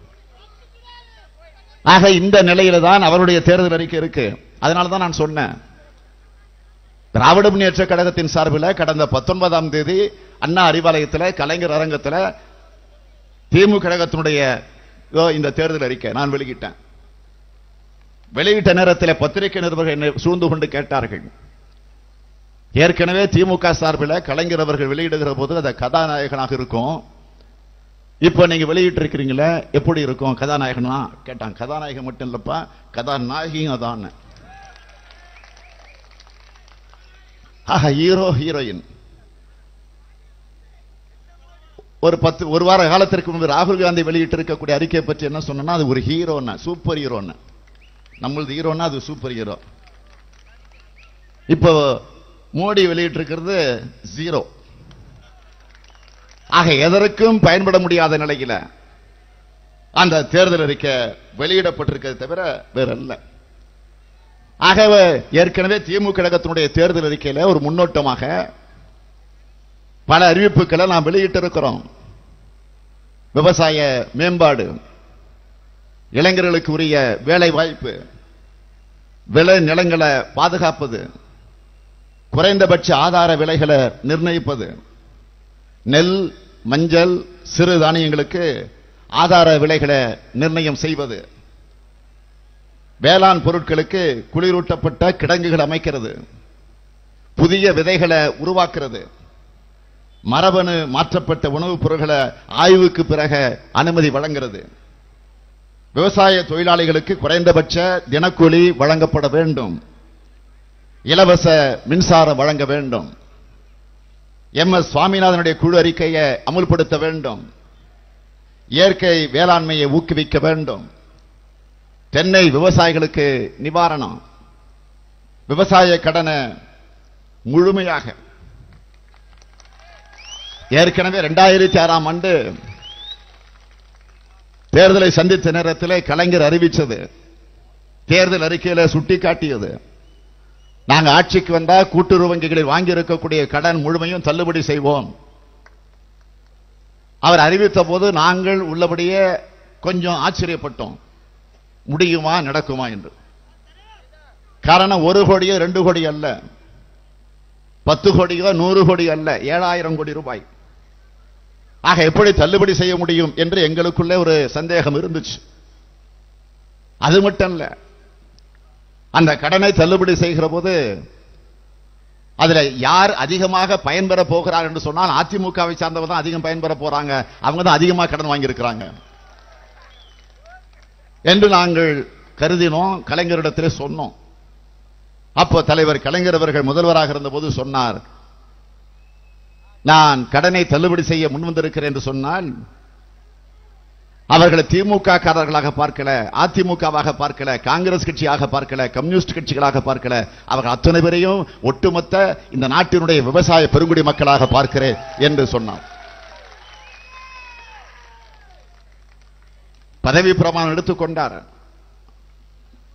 ஆக இந்த நிலையில தான் அவருடைய தேர்தல் அறிக்கை இருக்கு அதனால தான் நான் சொன்னேன் திராவிட முன்னேற்ற கழகத்தின் சார்பில் கடந்த பத்தொன்பதாம் தேதி அண்ணா அறிவாலயத்தில் கலைஞர் அரங்கத்தில் திமுக கழகத்தினுடைய இதோ இந்த தேர்தல் அறிக்கை நான் வெளியிட்டேன் வெளியிட்ட நேரத்தில் பத்திரிகை நிருபர்கள் என்னை சூழ்ந்து கொண்டு கேட்டார்கள் ஏற்கனவே திமுக சார்பில் கலைஞர் அவர்கள் வெளியிடுகிற போது அது கதாநாயகனாக இருக்கும் இப்போ நீங்க வெளியிட்டு இருக்கிறீங்களே எப்படி இருக்கும் கதாநாயகனா கேட்டாங்க கதாநாயகன் மட்டும் இல்லப்பா கதாநாயகியும் அதான் ஆஹா ஹீரோ ஹீரோயின் ஒரு பத்து ஒரு வார காலத்திற்கு முன்பு ராகுல் காந்தி வெளியிட்டு இருக்கக்கூடிய அறிக்கையை பற்றி என்ன சொன்னா அது ஒரு ஹீரோன்னு சூப்பர் ஹீரோன்னு நம்மளது ஹீரோன்னா அது சூப்பர் ஹீரோ இப்போ மோடி வெளியிட்டு இருக்கிறது ஜீரோ ஆக எதற்கும் பயன்பட முடியாத நிலையில அந்த தேர்தல் அறிக்கை வெளியிடப்பட்டிருக்கிறது தவிர வேற அல்ல ஆகவே ஏற்கனவே திமுக கழகத்தினுடைய தேர்தல் அறிக்கையில ஒரு முன்னோட்டமாக பல அறிவிப்புகளை நாம் வெளியிட்டிருக்கிறோம் விவசாய மேம்பாடு இளைஞர்களுக்கு உரிய வேலை வாய்ப்பு விளை நிலங்களை பாதுகாப்பது குறைந்தபட்ச ஆதார விலைகளை நிர்ணயிப்பது நெல் மஞ்சள் சிறு தானியங்களுக்கு ஆதார விலைகளை நிர்ணயம் செய்வது வேளாண் பொருட்களுக்கு குளிரூட்டப்பட்ட கிடங்குகள் அமைக்கிறது புதிய விதைகளை உருவாக்குறது மரபணு மாற்றப்பட்ட உணவுப் பொருட்களை ஆய்வுக்கு பிறகு அனுமதி வழங்குறது விவசாய தொழிலாளிகளுக்கு குறைந்தபட்ச தினக்கூலி வழங்கப்பட வேண்டும் இலவச மின்சாரம் வழங்க வேண்டும் எம் எஸ் சுவாமிநாதனுடைய குழு அறிக்கையை அமுல்படுத்த வேண்டும் இயற்கை வேளாண்மையை ஊக்குவிக்க வேண்டும் தென்னை விவசாயிகளுக்கு நிவாரணம் விவசாய கடனை முழுமையாக ஏற்கனவே இரண்டாயிரத்தி ஆறாம் ஆண்டு தேர்தலை சந்தித்த நேரத்தில் கலைஞர் அறிவிச்சது தேர்தல் அறிக்கையில சுட்டிக்காட்டியது நாங்க ஆட்சிக்கு வந்தா கூட்டுறவு வங்கிகளில் வாங்கி இருக்கக்கூடிய கடன் முழுமையும் தள்ளுபடி செய்வோம் அவர் அறிவித்த போது நாங்கள் உள்ளபடியே கொஞ்சம் ஆச்சரியப்பட்டோம் முடியுமா நடக்குமா என்று காரணம் ஒரு கோடியோ ரெண்டு கோடி அல்ல பத்து கோடியோ நூறு கோடி அல்ல ஏழாயிரம் கோடி ரூபாய் ஆக எப்படி தள்ளுபடி செய்ய முடியும் என்று எங்களுக்குள்ளே ஒரு சந்தேகம் இருந்துச்சு அது மட்டும் இல்ல அந்த கடனை தள்ளுபடி செய்கிற போது அதுல யார் அதிகமாக பயன்பெற போகிறார் என்று சொன்னால் அதிமுகவை சார்ந்தவங்க தான் அதிகம் பயன்பெற போறாங்க அவங்க தான் அதிகமாக கடன் வாங்கியிருக்கிறாங்க என்று நாங்கள் கருதினோம் கலைஞரிடத்திலே சொன்னோம் அப்போ தலைவர் கலைஞர் அவர்கள் முதல்வராக இருந்தபோது சொன்னார் நான் கடனை தள்ளுபடி செய்ய முன்வந்திருக்கிறேன் என்று சொன்னால் அவர்களை திமுக காரர்களாக பார்க்கல அதிமுகவாக பார்க்கல காங்கிரஸ் கட்சியாக பார்க்கல கம்யூனிஸ்ட் கட்சிகளாக பார்க்கல அவர்கள் அத்தனை பேரையும் ஒட்டுமொத்த இந்த நாட்டினுடைய விவசாய பெருங்குடி மக்களாக பார்க்கிறேன் என்று சொன்னார் பதவி பிரமாணம் எடுத்துக்கொண்டார்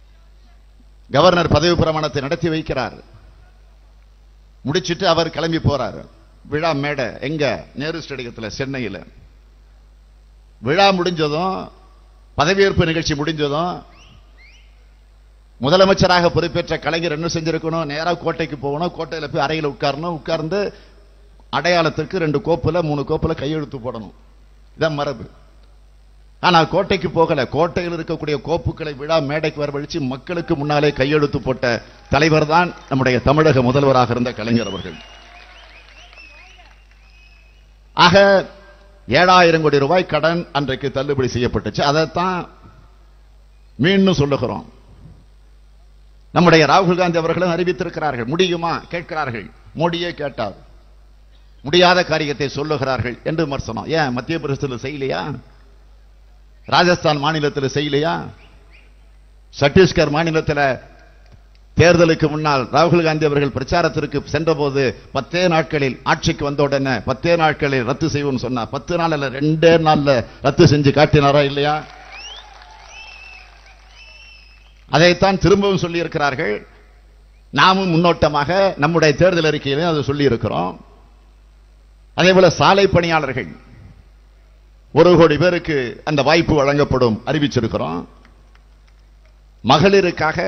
கவர்னர் பதவி பிரமாணத்தை நடத்தி வைக்கிறார் முடிச்சிட்டு அவர் கிளம்பி போறார் விழா மேடை எங்க நேரு ஸ்டேடியத்தில் சென்னையில் விழா முடிஞ்சதும் பதவியேற்பு நிகழ்ச்சி முடிஞ்சதும் முதலமைச்சராக பொறுப்பேற்ற கலைஞர் என்ன செஞ்சிருக்கணும் நேரா கோட்டைக்கு போகணும் கோட்டையில போய் அறையில் உட்காரணும் உட்கார்ந்து அடையாளத்திற்கு ரெண்டு கோப்புல மூணு கோப்புல கையெழுத்து போடணும் இதான் மரபு ஆனா கோட்டைக்கு போகல கோட்டையில் இருக்கக்கூடிய கோப்புகளை விழா மேடைக்கு வரவழைச்சு மக்களுக்கு முன்னாலே கையெழுத்து போட்ட தலைவர் தான் நம்முடைய தமிழக முதல்வராக இருந்த கலைஞர் அவர்கள் ஆக ஏழாயிரம் கோடி ரூபாய் கடன் அன்றைக்கு தள்ளுபடி செய்யப்பட்டுச்சு அதைத்தான் மீண்டும் சொல்லுகிறோம் நம்முடைய ராகுல் காந்தி அவர்களும் அறிவித்திருக்கிறார்கள் முடியுமா கேட்கிறார்கள் மோடியே கேட்டார் முடியாத காரியத்தை சொல்லுகிறார்கள் என்று விமர்சனம் ஏன் மத்திய பிரதேசத்தில் செய்யலையா ராஜஸ்தான் மாநிலத்தில் செய்யலையா சத்தீஸ்கர் மாநிலத்தில் தேர்தலுக்கு முன்னால் ராகுல் காந்தி அவர்கள் பிரச்சாரத்திற்கு சென்றபோது பத்தே நாட்களில் ஆட்சிக்கு வந்த உடனே பத்தே நாட்களில் ரத்து செய்வோம்னு சொன்னா பத்து நாள் அல்ல ரெண்டே நாள்ல ரத்து செஞ்சு காட்டினாரா இல்லையா அதைத்தான் திரும்பவும் சொல்லி இருக்கிறார்கள் நாமும் முன்னோட்டமாக நம்முடைய தேர்தல் அறிக்கையிலும் அதை சொல்லி இருக்கிறோம் அதே போல சாலை பணியாளர்கள் ஒரு கோடி பேருக்கு அந்த வாய்ப்பு வழங்கப்படும் அறிவிச்சிருக்கிறோம் மகளிருக்காக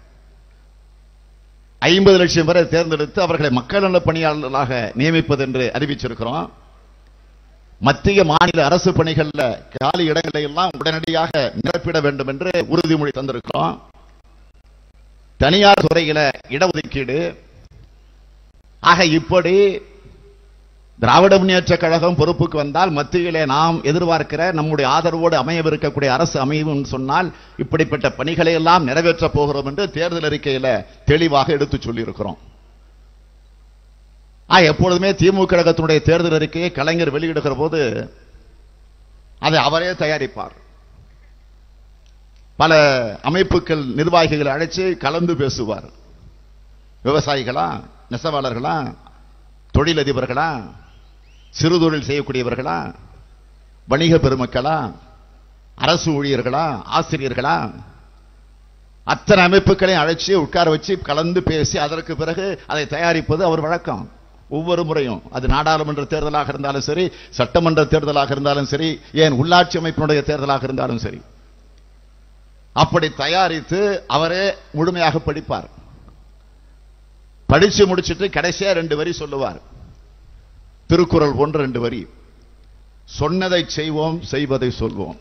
ஐம்பது லட்சம் பேரை தேர்ந்தெடுத்து அவர்களை மக்கள் நல பணியாளர்களாக நியமிப்பது என்று அறிவிச்சிருக்கிறோம் மத்திய மாநில அரசு பணிகள்ல காலி இடங்களை எல்லாம் உடனடியாக நிரப்பிட வேண்டும் என்று உறுதிமொழி தந்திருக்கிறோம் தனியார் துறையில இடஒதுக்கீடு ஆக இப்படி திராவிட முன்னேற்ற கழகம் பொறுப்புக்கு வந்தால் மத்தியிலே நாம் எதிர்பார்க்கிற நம்முடைய ஆதரவோடு அமையவிருக்கக்கூடிய அரசு அமையும் சொன்னால் இப்படிப்பட்ட பணிகளை எல்லாம் நிறைவேற்றப் போகிறோம் என்று தேர்தல் அறிக்கையில தெளிவாக எடுத்து சொல்லியிருக்கிறோம் ஆ எப்பொழுதுமே திமுக கழகத்தினுடைய தேர்தல் அறிக்கையை கலைஞர் வெளியிடுகிற போது அதை அவரே தயாரிப்பார் பல அமைப்புகள் நிர்வாகிகளை அழைச்சு கலந்து பேசுவார் விவசாயிகளா நெசவாளர்களா தொழிலதிபர்களா சிறு தொழில் செய்யக்கூடியவர்களா வணிக பெருமக்களா அரசு ஊழியர்களா ஆசிரியர்களா அத்தனை அமைப்புகளையும் அழைச்சு உட்கார வச்சு கலந்து பேசி அதற்கு பிறகு அதை தயாரிப்பது அவர் வழக்கம் ஒவ்வொரு முறையும் அது நாடாளுமன்ற தேர்தலாக இருந்தாலும் சரி சட்டமன்ற தேர்தலாக இருந்தாலும் சரி ஏன் உள்ளாட்சி அமைப்பினுடைய தேர்தலாக இருந்தாலும் சரி அப்படி தயாரித்து அவரே முழுமையாக படிப்பார் படிச்சு முடிச்சிட்டு கடைசியா ரெண்டு வரி சொல்லுவார் திருக்குறள் போன்ற ரெண்டு வரி சொன்னதை செய்வோம் செய்வதை சொல்வோம்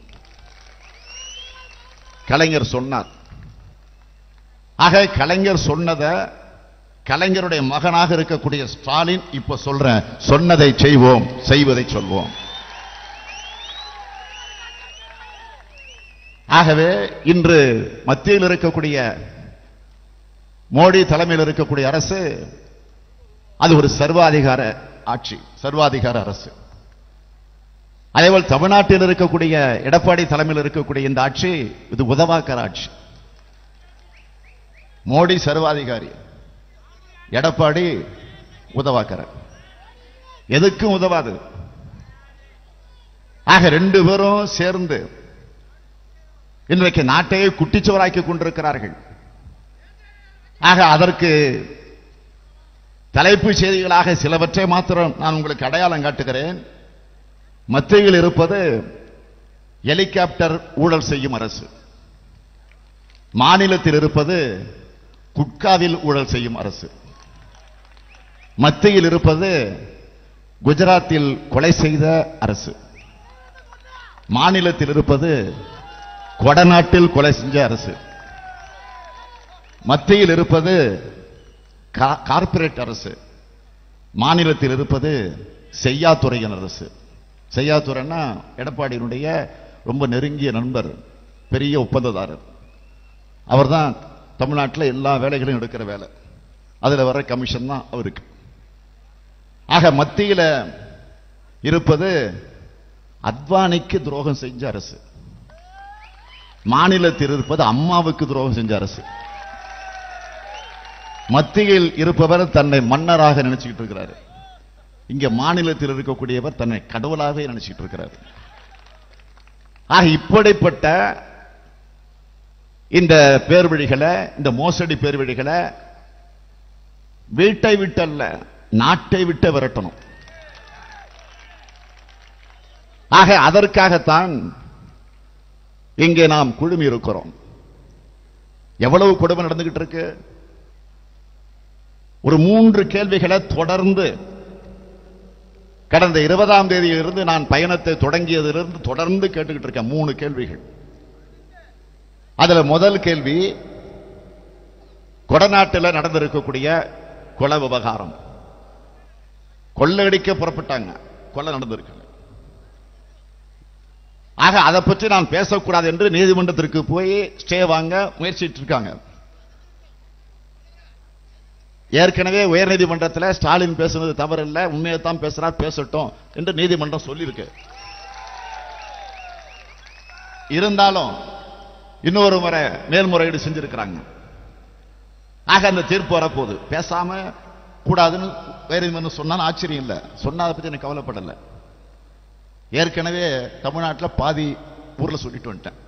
கலைஞர் சொன்னார் ஆக கலைஞர் சொன்னதை கலைஞருடைய மகனாக இருக்கக்கூடிய ஸ்டாலின் இப்ப சொல்றேன் சொன்னதை செய்வோம் செய்வதை சொல்வோம் ஆகவே இன்று மத்தியில் இருக்கக்கூடிய மோடி தலைமையில் இருக்கக்கூடிய அரசு அது ஒரு சர்வாதிகார ஆட்சி சர்வாதிகார அரசு அதேபோல் தமிழ்நாட்டில் இருக்கக்கூடிய எடப்பாடி தலைமையில் இருக்கக்கூடிய இந்த ஆட்சி இது உதவாக்கர ஆட்சி மோடி சர்வாதிகாரி எடப்பாடி உதவாக்கர எதுக்கும் உதவாது ஆக ரெண்டு பேரும் சேர்ந்து இன்றைக்கு நாட்டையே குட்டிச்சுவராக்கி கொண்டிருக்கிறார்கள் ஆக அதற்கு தலைப்பு செய்திகளாக சிலவற்றை மாத்திரம் நான் உங்களுக்கு அடையாளம் காட்டுகிறேன் மத்தியில் இருப்பது ஹெலிகாப்டர் ஊழல் செய்யும் அரசு மாநிலத்தில் இருப்பது குட்காவில் ஊழல் செய்யும் அரசு மத்தியில் இருப்பது குஜராத்தில் கொலை செய்த அரசு மாநிலத்தில் இருப்பது கொடநாட்டில் கொலை செஞ்ச அரசு மத்தியில் இருப்பது கா- கார்ப்பரேட் அரசு மாநிலத்தில் இருப்பது செய்யாத்துறையின் அரசு செய்யாத்துறைன்னா எடப்பாடியினுடைய ரொம்ப நெருங்கிய நண்பர் பெரிய ஒப்பந்ததாரர் அவர்தான் தமிழ்நாட்டில் எல்லா வேலைகளையும் எடுக்கிற வேலை அதுல வர கமிஷன் தான் அவருக்கு ஆக மத்தியில இருப்பது அத்வானிக்கு துரோகம் செஞ்ச அரசு மாநிலத்தில் இருப்பது அம்மாவுக்கு துரோகம் செஞ்ச அரசு மத்தியில் இருப்பவர் தன்னை மன்னராக நினைச்சுக்கிட்டு இருக்கிறாரு இங்க மாநிலத்தில் இருக்கக்கூடியவர் தன்னை கடவுளாகவே நினைச்சுக்கிட்டு இருக்கிறார் ஆக இப்படிப்பட்ட இந்த பேர்வழிகளை இந்த மோசடி பேர்வழிகளை வீட்டை விட்டல்ல நாட்டை விட்டு விரட்டணும் ஆக அதற்காகத்தான் இங்கே நாம் குழுமி இருக்கிறோம் எவ்வளவு கொடுமை நடந்துகிட்டு இருக்கு ஒரு மூன்று கேள்விகளை தொடர்ந்து கடந்த இருபதாம் தேதியிலிருந்து நான் பயணத்தை தொடங்கியதிலிருந்து தொடர்ந்து கேட்டுக்கிட்டு இருக்கேன் மூணு கேள்விகள் அதுல முதல் கேள்வி கொடநாட்டில் நடந்திருக்கக்கூடிய கொலை விவகாரம் கொள்ளடிக்க புறப்பட்டாங்க கொலை நடந்திருக்கு ஆக அதை பற்றி நான் பேசக்கூடாது என்று நீதிமன்றத்திற்கு போய் ஸ்டே வாங்க முயற்சிட்டு இருக்காங்க ஏற்கனவே உயர்நீதிமன்றத்தில் ஸ்டாலின் பேசுனது தவறில்லை உண்மையை தான் பேசுறார் பேசட்டும் என்று நீதிமன்றம் சொல்லியிருக்கு இருந்தாலும் இன்னொரு முறை மேல்முறையீடு செஞ்சிருக்கிறாங்க ஆக அந்த தீர்ப்பு வரப்போகுது பேசாம கூடாதுன்னு உயர்நீதிமன்றம் சொன்னாலும் ஆச்சரியம் இல்லை சொன்னா அதை பத்தி எனக்கு கவலைப்படல ஏற்கனவே தமிழ்நாட்டில் பாதி ஊர்ல சொல்லிட்டு வந்துட்டேன்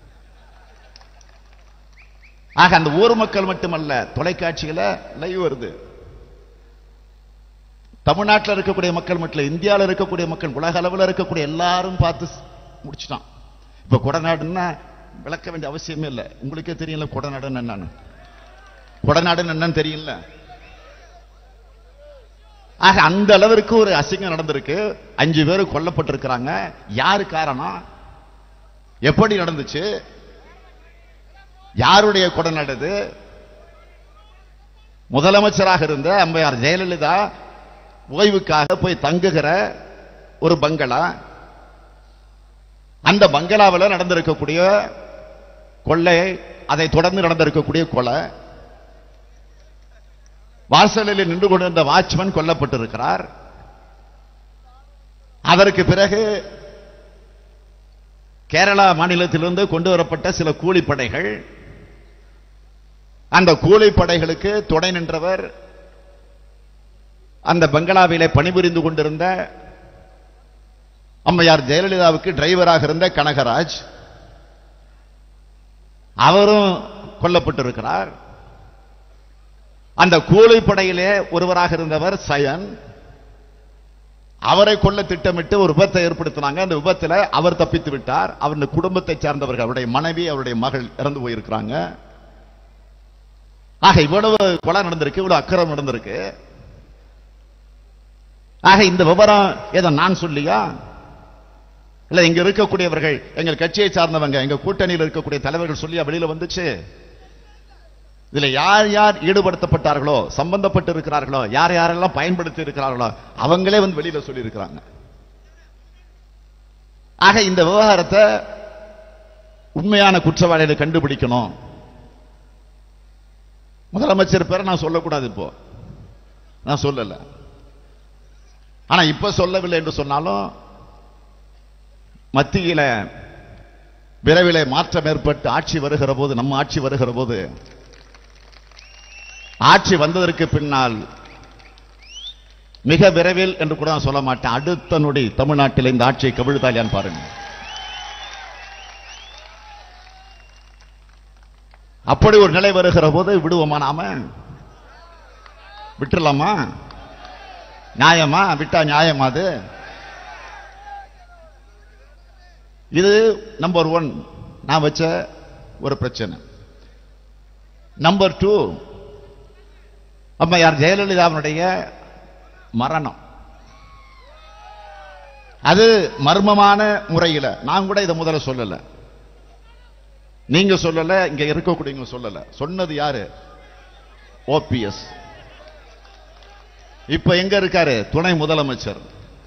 ஆக அந்த ஊர் மக்கள் மட்டுமல்ல தொலைக்காட்சியில லைவ் வருது தமிழ்நாட்டில் இருக்கக்கூடிய மக்கள் மட்டும் இல்ல, இந்தியாவில் இருக்கக்கூடிய மக்கள் உலக அளவில் இருக்கக்கூடிய எல்லாரும் பார்த்து ஸ்- முடிச்சிட்டான் இப்ப கொடநாடுன்னா விளக்க வேண்டிய அவசியமே இல்லை உங்களுக்கே தெரியல கொடநாடுன்னு என்னன்னு கொடநாடுன்னு என்னன்னு தெரியல ஆக அந்த அளவிற்கு ஒரு அசிங்கம் நடந்திருக்கு அஞ்சு பேர் கொல்லப்பட்டிருக்கிறாங்க யாரு காரணம் எப்படி நடந்துச்சு யாருடைய கொடநாடு இது முதலமைச்சராக இருந்த அம்மையார் ஜெயலலிதா ஓய்வுக்காக போய் தங்குகிற ஒரு பங்களா அந்த பங்களாவில் நடந்திருக்கக்கூடிய கொள்ளை அதை தொடர்ந்து நடந்திருக்கக்கூடிய கொலை வாசலில் நின்று கொண்டிருந்த வாட்ச்மேன் கொல்லப்பட்டிருக்கிறார் அதற்கு பிறகு கேரளா மாநிலத்திலிருந்து கொண்டு வரப்பட்ட சில கூலிப்படைகள் அந்த கூலிப்படைகளுக்கு துணை நின்றவர் அந்த பங்களாவிலே பணிபுரிந்து கொண்டிருந்த அம்மையார் ஜெயலலிதாவுக்கு டிரைவராக இருந்த கனகராஜ் அவரும் கொல்லப்பட்டிருக்கிறார் அந்த கூலிப்படையிலே ஒருவராக இருந்தவர் சயன் அவரை கொல்ல திட்டமிட்டு ஒரு விபத்தை ஏற்படுத்தினாங்க அந்த விபத்துல அவர் தப்பித்து விட்டார் அவருடைய குடும்பத்தை சார்ந்தவர்கள் அவருடைய மனைவி அவருடைய மகள் இறந்து போயிருக்கிறாங்க ஆக இவ்வளவு கொலை நடந்திருக்கு இவ்வளவு அக்கறம் நடந்திருக்கு ஆக இந்த விவரம் ஏதோ நான் சொல்லியா இல்ல இங்க இருக்கக்கூடியவர்கள் எங்கள் கட்சியை சார்ந்தவங்க எங்க கூட்டணியில் இருக்கக்கூடிய தலைவர்கள் சொல்லியா வெளியில வந்துச்சு இதுல யார் யார் ஈடுபடுத்தப்பட்டார்களோ சம்பந்தப்பட்டு இருக்கிறார்களோ யார் யாரெல்லாம் பயன்படுத்தி இருக்கிறார்களோ அவங்களே வந்து வெளியில சொல்லி இருக்கிறாங்க ஆக இந்த விவகாரத்தை உண்மையான குற்றவாளிகளை கண்டுபிடிக்கணும் முதலமைச்சர் பேரை நான் சொல்லக்கூடாது இப்போ நான் சொல்லல ஆனா இப்ப சொல்லவில்லை என்று சொன்னாலும் மத்தியில விரைவிலே மாற்றம் ஏற்பட்டு ஆட்சி வருகிற போது நம்ம ஆட்சி வருகிற போது ஆட்சி வந்ததற்கு பின்னால் மிக விரைவில் என்று கூட நான் சொல்ல மாட்டேன் அடுத்த நொடி தமிழ்நாட்டில் இந்த ஆட்சியை கவிழ்த்தாலியான்னு பாருங்க அப்படி ஒரு நிலை வருகிற போது விடுவோமா நாம விட்டுறலாமா நியாயமா விட்டா நியாயமா அது இது நம்பர் ஒன் நான் வச்ச ஒரு பிரச்சனை நம்பர் டூ அம்மையார் ஜெயலலிதாவினுடைய மரணம் அது மர்மமான முறையில் நான் கூட இதை முதல்ல சொல்லல நீங்க சொல்லல இங்க இருக்கக்கூடியவங்க சொல்லல சொன்னது யாரு ஓபிஎஸ் இப்ப எங்க இருக்காரு துணை முதலமைச்சர்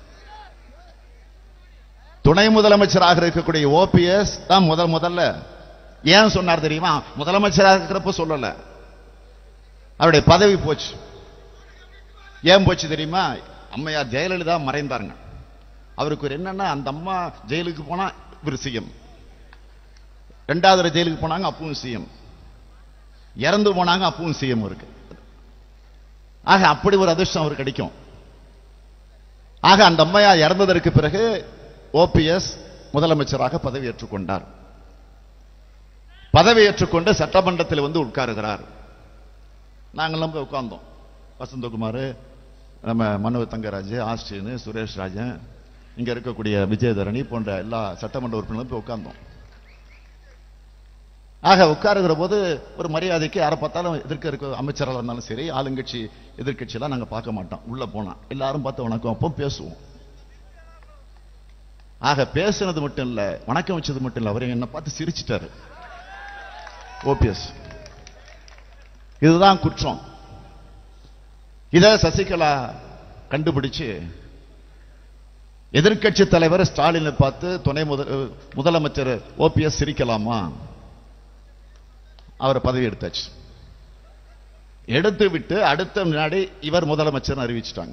துணை முதலமைச்சராக இருக்கக்கூடிய ஓபிஎஸ் தான் முதல் முதல்ல ஏன் சொன்னார் தெரியுமா முதலமைச்சராக இருக்கிறப்ப சொல்லல அவருடைய பதவி போச்சு ஏன் போச்சு தெரியுமா அம்மையார் ஜெயலலிதா மறைந்தாருங்க அவருக்கு ஒரு என்னன்னா அந்த அம்மா ஜெயிலுக்கு போனா இவர் சிஎம் ரெண்டாவது தடவை ஜெயிலுக்கு போனாங்க அப்பவும் சிஎம் இறந்து போனாங்க அப்பவும் சிஎம் இருக்கு ஆக அப்படி ஒரு அதிர்ஷ்டம் அவருக்கு கிடைக்கும் ஆக அந்த அம்மையா இறந்ததற்கு பிறகு ஓபிஎஸ் முதலமைச்சராக பதவியேற்றுக் கொண்டார் பதவியேற்றுக்கொண்டு சட்டமன்றத்தில் வந்து உட்காருகிறார் நாங்கெல்லாம் போய் உட்கார்ந்தோம் வசந்தகுமார் நம்ம மனோ தங்கராஜ் ஆஸ்டின் சுரேஷ் ராஜன் இங்க இருக்கக்கூடிய விஜயதரணி போன்ற எல்லா சட்டமன்ற உறுப்பினர்களும் போய் உட்கார்ந்தோம் ஆக உட்காருகிற போது ஒரு மரியாதைக்கு யாரை பார்த்தாலும் எதிர்க்க இருக்க அமைச்சராக இருந்தாலும் சரி ஆளுங்கட்சி எதிர்க்கட்சியெல்லாம் நாங்க பார்க்க மாட்டோம் உள்ள போனா எல்லாரும் பார்த்து வணக்கம் அப்போ பேசுவோம் ஆக பேசுனது மட்டும் இல்ல வணக்கம் வச்சது மட்டும் இல்ல அவர் என்ன பார்த்து சிரிச்சிட்டாரு ஓபிஎஸ் இதுதான் குற்றம் இத சசிகலா கண்டுபிடிச்சு எதிர்க்கட்சி தலைவர் ஸ்டாலினை பார்த்து துணை முதல் முதலமைச்சர் ஓபிஎஸ் சிரிக்கலாமா அவர் பதவி எடுத்தாச்சு எடுத்து விட்டு அடுத்த வினாடி இவர் முதலமைச்சர் அறிவிச்சிட்டாங்க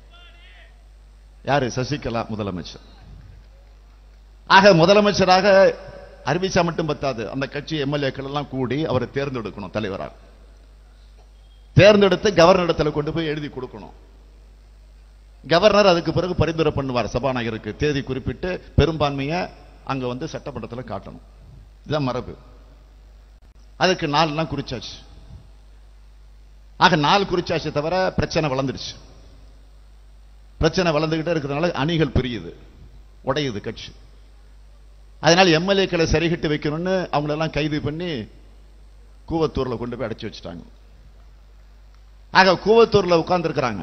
யாரு சசிகலா முதலமைச்சர் ஆக முதலமைச்சராக அறிவிச்சா மட்டும் பத்தாது அந்த கட்சி எம்எல்ஏக்கள் எல்லாம் கூடி அவரை தேர்ந்தெடுக்கணும் தலைவராக தேர்ந்தெடுத்து கவர்னர் இடத்துல கொண்டு போய் எழுதி கொடுக்கணும் கவர்னர் அதுக்கு பிறகு பரிந்துரை பண்ணுவார் சபாநாயகருக்கு தேதி குறிப்பிட்டு பெரும்பான்மையை அங்க வந்து சட்டமன்றத்தில் காட்டணும் இதுதான் மரபு அதுக்கு நாள்லாம் குறிச்சாச்சு ஆக நாள் குறிச்சாச்சு தவிர பிரச்சனை வளர்ந்துருச்சு பிரச்சனை வளர்ந்துகிட்டே இருக்கிறதுனால அணிகள் பிரியுது உடையுது கட்சி அதனால எம்எல்ஏக்களை சரிகிட்டு வைக்கணும்னு அவங்களெல்லாம் கைது பண்ணி கூவத்தூர்ல கொண்டு போய் அடைச்சு வச்சுட்டாங்க ஆக கூவத்தூர்ல உட்கார்ந்து இருக்கிறாங்க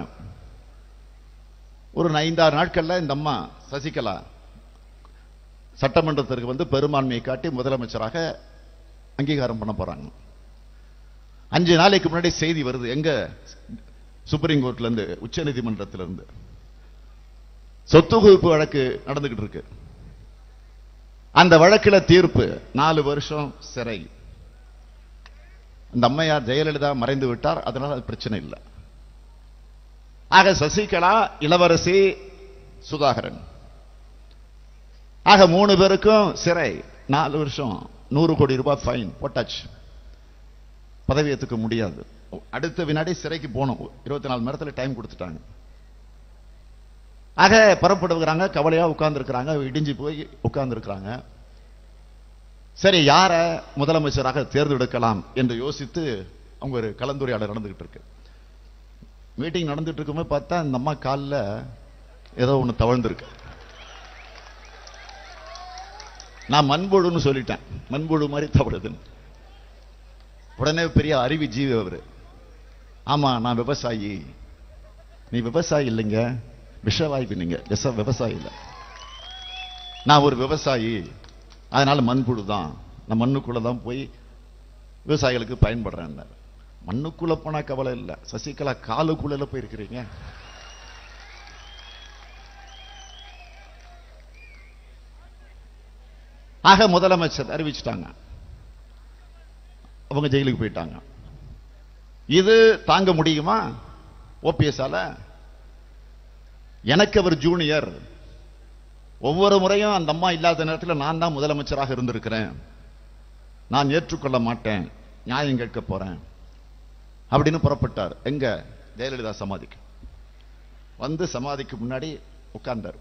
ஒரு ஐந்தாறு நாட்கள்ல இந்த அம்மா சசிகலா சட்டமன்றத்திற்கு வந்து பெரும்பான்மையை காட்டி முதலமைச்சராக அங்கீகாரம் பண்ண போறாங்க அஞ்சு நாளைக்கு முன்னாடி செய்தி வருது எங்க சுப்ரீம் கோர்ட்ல இருந்து உச்ச நீதிமன்றத்திலிருந்து இருந்து சொத்து குவிப்பு வழக்கு நடந்துகிட்டு இருக்கு அந்த வழக்குல தீர்ப்பு நாலு வருஷம் சிறை அந்த அம்மையார் ஜெயலலிதா மறைந்து விட்டார் அதனால அது பிரச்சனை இல்லை ஆக சசிகலா இளவரசி சுதாகரன் ஆக மூணு பேருக்கும் சிறை நாலு வருஷம் நூறு கோடி ரூபாய் ஃபைன் போட்டாச்சு பதவி ஏத்துக்க முடியாது அடுத்த வினாடி சிறைக்கு போகணும் இருபத்தி நாலு மணி நேரத்தில் டைம் கொடுத்துட்டாங்க ஆக புறப்படுகிறாங்க கவலையா உட்கார்ந்து இருக்கிறாங்க இடிஞ்சு போய் உட்கார்ந்து இருக்கிறாங்க சரி யார முதலமைச்சராக தேர்ந்தெடுக்கலாம் என்று யோசித்து அவங்க ஒரு கலந்துரையாடல் நடந்துகிட்டு இருக்கு மீட்டிங் நடந்துட்டு இருக்கும்போது பார்த்தா இந்த அம்மா காலில் ஏதோ ஒன்று தவழ்ந்திருக்கு நான் மண்புழுன்னு சொல்லிட்டேன் மண்புழு மாதிரி தவழுதுன்னு உடனே பெரிய அறிவி ஜீவி அவரு ஆமா நான் விவசாயி நீ விவசாயி இல்லைங்க விஷவாய்ப்பு நீங்க விஷ விவசாயி இல்லை நான் ஒரு விவசாயி அதனால மண்புழு தான் நான் மண்ணுக்குள்ள தான் போய் விவசாயிகளுக்கு பயன்படுறேன் மண்ணுக்குள்ள போனா கவலை இல்லை சசிகலா காலுக்குள்ள போயிருக்கிறீங்க ஆக முதலமைச்சர் அறிவிச்சிட்டாங்க அவங்க ஜெயிலுக்கு போயிட்டாங்க இது தாங்க முடியுமா ஓபிஎஸ் ஆல எனக்கு அவர் ஜூனியர் ஒவ்வொரு முறையும் அந்த அம்மா இல்லாத நேரத்தில் நான் தான் முதலமைச்சராக இருந்திருக்கிறேன் நான் ஏற்றுக்கொள்ள மாட்டேன் நியாயம் கேட்க போறேன் அப்படின்னு புறப்பட்டார் எங்க ஜெயலலிதா சமாதிக்கு வந்து சமாதிக்கு முன்னாடி உட்கார்ந்தார்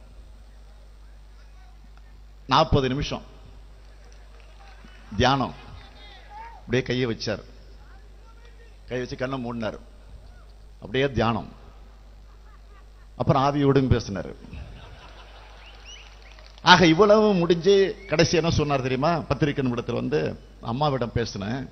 நாற்பது நிமிஷம் தியானம் அப்படியே கையை வச்சார் கை வச்சு கண்ணை மூடினார் அப்படியே தியானம் அப்புறம் ஆவியோடும் பேசினார் ஆக இவ்வளவு முடிஞ்சு கடைசி என்ன சொன்னார் தெரியுமா பத்திரிகை நிமிடத்தில் வந்து அம்மாவிடம் பேசினேன்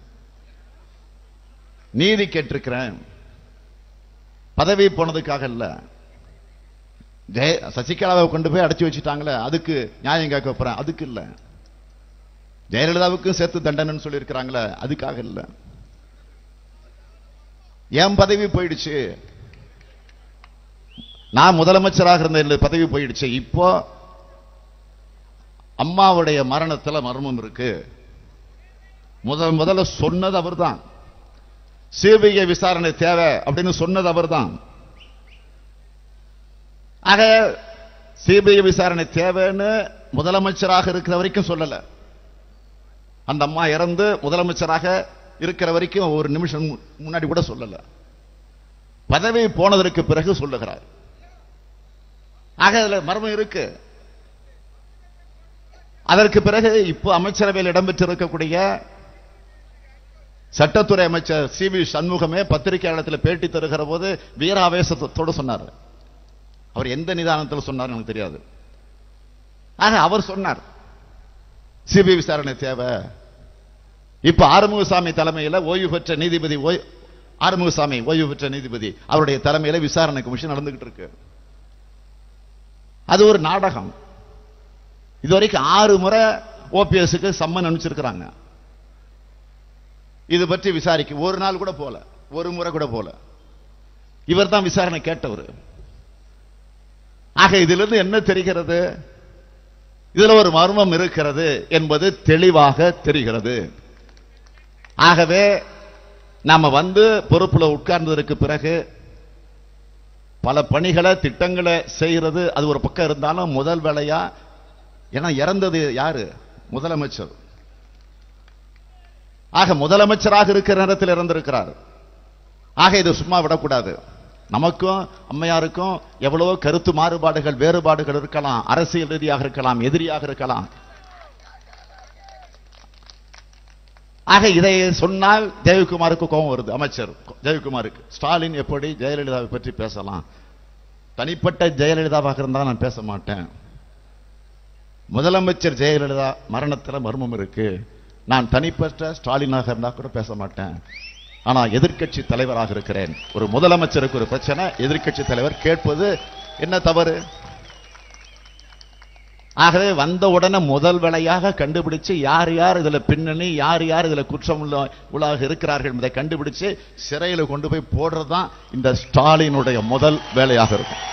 நீதி கேட்டிருக்கிறேன் பதவி போனதுக்காக இல்ல ஜெய சசிகலாவை கொண்டு போய் அடைச்சு வச்சுட்டாங்களே அதுக்கு நியாயம் கேட்க போறேன் அதுக்கு இல்ல ஜெயலலிதாவுக்கும் சேர்த்து தண்டனைன்னு சொல்லி இருக்கிறாங்களே அதுக்காக இல்ல என் பதவி போயிடுச்சு நான் முதலமைச்சராக இருந்த இந்த பதவி போயிடுச்சு இப்போ அம்மாவுடைய மரணத்துல மர்மம் இருக்கு முதல் முதல்ல சொன்னது அவர்தான் சிபிஐ விசாரணை தேவை அப்படின்னு சொன்னது அவர்தான் ஆக சிபிஐ விசாரணை தேவைன்னு முதலமைச்சராக இருக்கிற வரைக்கும் சொல்லல அந்த அம்மா இறந்து முதலமைச்சராக இருக்கிற வரைக்கும் ஒரு நிமிஷம் மு- முன்னாடி கூட சொல்லல பதவி போனதற்கு பிறகு சொல்லுகிறார் ஆக அதுல மர்மம் இருக்கு அதற்கு பிறகு இப்போ அமைச்சரவையில் இடம்பெற்றிருக்கக்கூடிய சட்டத்துறை அமைச்சர் சி வி சண்முகமே பத்திரிகையாளத்தில் பேட்டி தருகிற போது வீராவேசத்தோடு சொன்னார் அவர் எந்த நிதானத்தில் சொன்னார் எனக்கு தெரியாது ஆக அவர் சொன்னார் சிபிஐ விசாரணை தேவை இப்ப ஆறுமுகசாமி தலைமையில ஓய்வு பெற்ற நீதிபதி ஓய்- ஆறுமுகசாமி ஓய்வு பெற்ற நீதிபதி அவருடைய தலைமையில விசாரணை கமிஷன் நடந்துகிட்டு இருக்கு அது ஒரு நாடகம் இதுவரைக்கும் ஆறு முறை ஓபிஎஸ்க்கு சம்மன் அனுப்பிச்சிருக்கிறாங்க இது பற்றி விசாரிக்க ஒரு நாள் கூட போல ஒரு முறை கூட போல இவர் தான் விசாரணை கேட்டவர் ஆக இதிலிருந்து என்ன தெரிகிறது இதுல ஒரு மர்மம் இருக்கிறது என்பது தெளிவாக தெரிகிறது ஆகவே நாம வந்து பொறுப்புல உட்கார்ந்ததற்கு பிறகு பல பணிகளை திட்டங்களை செய்கிறது அது ஒரு பக்கம் இருந்தாலும் முதல் வேலையா ஏன்னா இறந்தது யாரு முதலமைச்சர் ஆக முதலமைச்சராக இருக்கிற நேரத்தில் இறந்திருக்கிறார் ஆக இது சும்மா விடக்கூடாது நமக்கும் அம்மையாருக்கும் எவ்வளவோ கருத்து மாறுபாடுகள் வேறுபாடுகள் இருக்கலாம் அரசியல் ரீதியாக இருக்கலாம் எதிரியாக இருக்கலாம் ஆக இதை சொன்னால் ஜெயக்குமாருக்கு கோபம் வருது அமைச்சர் ஜெயக்குமாருக்கு ஸ்டாலின் எப்படி ஜெயலலிதாவை பற்றி பேசலாம் தனிப்பட்ட ஜெயலலிதாவாக இருந்தால் நான் பேச மாட்டேன் முதலமைச்சர் ஜெயலலிதா மரணத்துல மர்மம் இருக்கு நான் தனிப்பட்ட ஸ்டாலினாக இருந்தா கூட பேச மாட்டேன் ஆனா எதிர்க்கட்சி தலைவராக இருக்கிறேன் ஒரு முதலமைச்சருக்கு ஒரு பிரச்சனை எதிர்க்கட்சி தலைவர் கேட்பது என்ன தவறு ஆகவே வந்த உடனே முதல் வேலையாக கண்டுபிடிச்சு யார் யார் இதுல பின்னணி யார் யார் இதுல குற்றம் உள்ள உள்ளாக இருக்கிறார்கள் என்பதை கண்டுபிடிச்சு சிறையில கொண்டு போய் போடுறதுதான் இந்த ஸ்டாலினுடைய முதல் வேலையாக இருக்கும்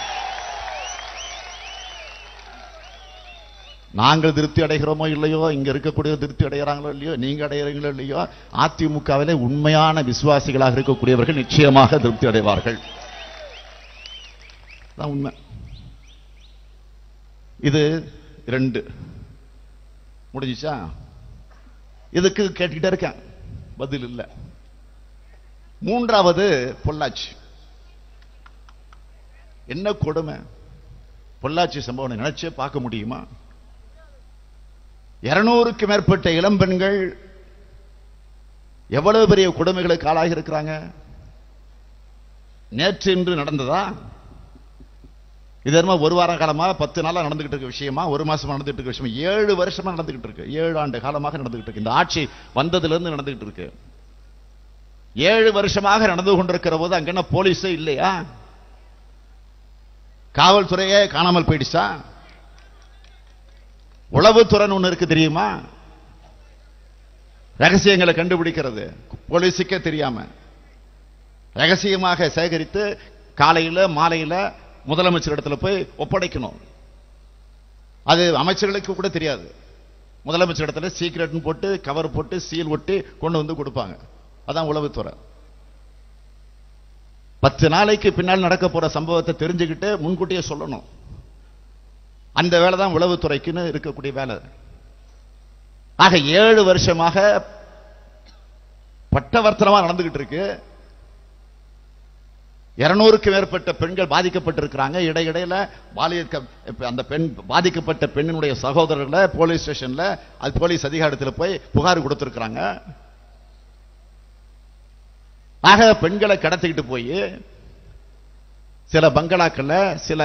நாங்கள் திருப்தி அடைகிறோமோ இல்லையோ இங்க இருக்கக்கூடிய திருப்தி அடைகிறாங்களோ இல்லையோ நீங்க அடைகிறீங்களோ இல்லையோ அதிமுகவிலே உண்மையான விசுவாசிகளாக இருக்கக்கூடியவர்கள் நிச்சயமாக திருப்தி அடைவார்கள் அதான் உண்மை இது ரெண்டு முடிஞ்சுச்சா இதுக்கு கேட்டுக்கிட்டே இருக்கேன் பதில் இல்ல மூன்றாவது பொள்ளாச்சி என்ன கொடுமை பொள்ளாச்சி சம்பவம் நினைச்சே பார்க்க முடியுமா இருநூறுக்கு மேற்பட்ட இளம்பெண்கள் எவ்வளவு பெரிய கொடுமைகளுக்கு ஆளாகி இருக்கிறாங்க நேற்று இன்று நடந்ததா இது என்னமோ ஒரு வார காலமா பத்து நாளா நடந்துகிட்டு இருக்க விஷயமா ஒரு மாசமா நடந்துகிட்டு இருக்க விஷயமா ஏழு வருஷமா நடந்துகிட்டு இருக்கு ஏழு ஆண்டு காலமாக நடந்துகிட்டு இருக்கு இந்த ஆட்சி வந்ததுல இருந்து நடந்துகிட்டு இருக்கு ஏழு வருஷமாக நடந்து கொண்டிருக்கிற போது அங்க என்ன போலீஸே இல்லையா காவல்துறையே காணாமல் போயிடுச்சா உளவுத்துறைன்னு ஒண்ணு இருக்கு தெரியுமா ரகசியங்களை கண்டுபிடிக்கிறது போலீஸுக்கே தெரியாம ரகசியமாக சேகரித்து காலையில மாலையில முதலமைச்சர் இடத்துல போய் ஒப்படைக்கணும் அது அமைச்சர்களுக்கு கூட தெரியாது முதலமைச்சர் இடத்துல சீக்கிரட்னு போட்டு கவர் போட்டு சீல் ஒட்டி கொண்டு வந்து கொடுப்பாங்க அதான் உளவுத்துறை பத்து நாளைக்கு பின்னால் நடக்க போற சம்பவத்தை தெரிஞ்சுக்கிட்டு முன்கூட்டியே சொல்லணும் அந்த வேலை தான் உளவுத்துறைக்குன்னு இருக்கக்கூடிய வேலை ஆக ஏழு வருஷமாக பட்டவர்த்தனமா நடந்துகிட்டு இருக்கு இருநூறுக்கு மேற்பட்ட பெண்கள் பாதிக்கப்பட்டிருக்கிறாங்க இடையிடையில பாலியல் க- இப்ப அந்த பெண் பாதிக்கப்பட்ட பெண்ணினுடைய சகோதரர்களை போலீஸ் ஸ்டேஷன்ல அது போலீஸ் அதிகாரத்தில் போய் புகார் கொடுத்திருக்கிறாங்க ஆக பெண்களை கடத்திக்கிட்டு போய் சில பங்களாக்கள்ல சில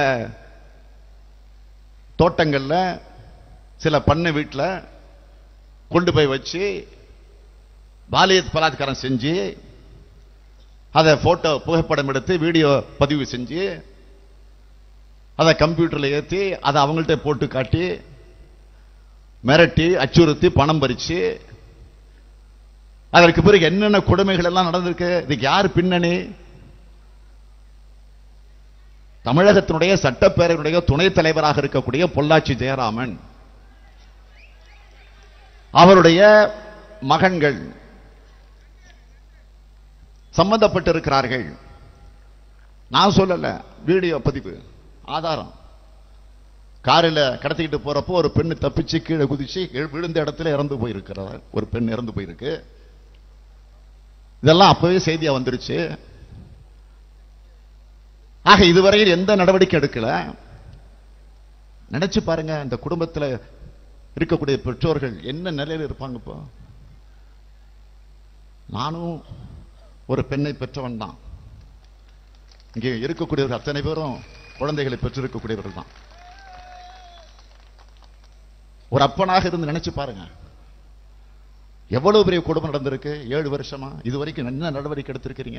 தோட்டங்கள்ல சில பண்ணை வீட்டுல கொண்டு போய் வச்சு பாலியல் பலாத்காரம் செஞ்சு அதை போட்டோ புகைப்படம் எடுத்து வீடியோ பதிவு செஞ்சு அதை கம்ப்யூட்டர்ல ஏத்தி அதை அவங்கள்ட்ட போட்டு காட்டி மிரட்டி அச்சுறுத்தி பணம் பறிச்சு அதற்கு பிறகு என்னென்ன கொடுமைகள் எல்லாம் நடந்திருக்கு இதுக்கு யார் பின்னணி தமிழகத்தினுடைய சட்டப்பேரவையுடைய துணைத் தலைவராக இருக்கக்கூடிய பொள்ளாச்சி ஜெயராமன் அவருடைய மகன்கள் சம்பந்தப்பட்டிருக்கிறார்கள் நான் சொல்லல வீடியோ பதிவு ஆதாரம் காரில் கடத்திக்கிட்டு போறப்போ ஒரு பெண்ணு தப்பிச்சு கீழே குதிச்சு கீழ் விழுந்த இடத்துல இறந்து போயிருக்கிறார் ஒரு பெண் இறந்து போயிருக்கு இதெல்லாம் அப்பவே செய்தியா வந்துருச்சு ஆக இதுவரையில் எந்த நடவடிக்கை எடுக்கல நினைச்சு பாருங்க இந்த குடும்பத்துல இருக்கக்கூடிய பெற்றோர்கள் என்ன நிலையில இருப்பாங்க இப்போ நானும் ஒரு பெண்ணை பெற்றவன் தான் இங்கே இருக்கக்கூடியவர்கள் அத்தனை பேரும் குழந்தைகளை பெற்றிருக்கக்கூடியவர்கள் தான் ஒரு அப்பனாக இருந்து நினைச்சு பாருங்க எவ்வளவு பெரிய குடும்பம் நடந்திருக்கு ஏழு வருஷமா இது வரைக்கும் என்ன நடவடிக்கை எடுத்திருக்கிறீங்க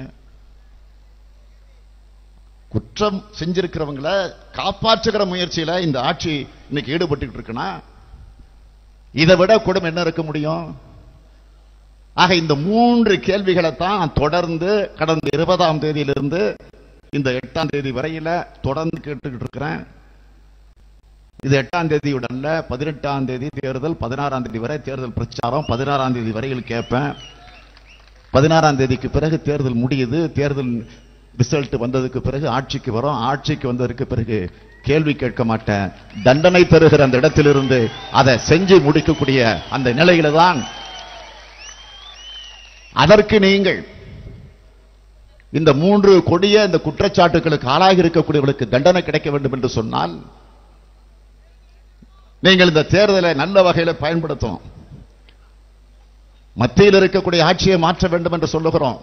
குற்றம் செஞ்சிருக்கிறவங்கள காப்பாற்றுகிற முயற்சியில இந்த ஆட்சி இன்னைக்கு ஈடுபட்டு இருக்குன்னா இதை விட கொடுமை என்ன இருக்க முடியும் ஆக இந்த மூன்று கேள்விகளை தான் தொடர்ந்து கடந்த இருபதாம் தேதியிலிருந்து இந்த எட்டாம் தேதி வரையில தொடர்ந்து கேட்டுக்கிட்டு இருக்கிறேன் இது எட்டாம் தேதியுடன்ல பதினெட்டாம் தேதி தேர்தல் பதினாறாம் தேதி வரை தேர்தல் பிரச்சாரம் பதினாறாம் தேதி வரையில் கேட்பேன் பதினாறாம் தேதிக்கு பிறகு தேர்தல் முடியுது தேர்தல் ரிசல்ட் வந்ததுக்கு பிறகு ஆட்சிக்கு வரும் ஆட்சிக்கு வந்ததற்கு பிறகு கேள்வி கேட்க மாட்டேன் தண்டனை தருகிற அந்த இடத்திலிருந்து அதை செஞ்சு முடிக்கக்கூடிய அந்த நிலையில தான் அதற்கு நீங்கள் இந்த மூன்று கொடிய இந்த குற்றச்சாட்டுகளுக்கு ஆளாகி இருக்கக்கூடியவர்களுக்கு தண்டனை கிடைக்க வேண்டும் என்று சொன்னால் நீங்கள் இந்த தேர்தலை நல்ல வகையில பயன்படுத்தணும் மத்தியில் இருக்கக்கூடிய ஆட்சியை மாற்ற வேண்டும் என்று சொல்லுகிறோம்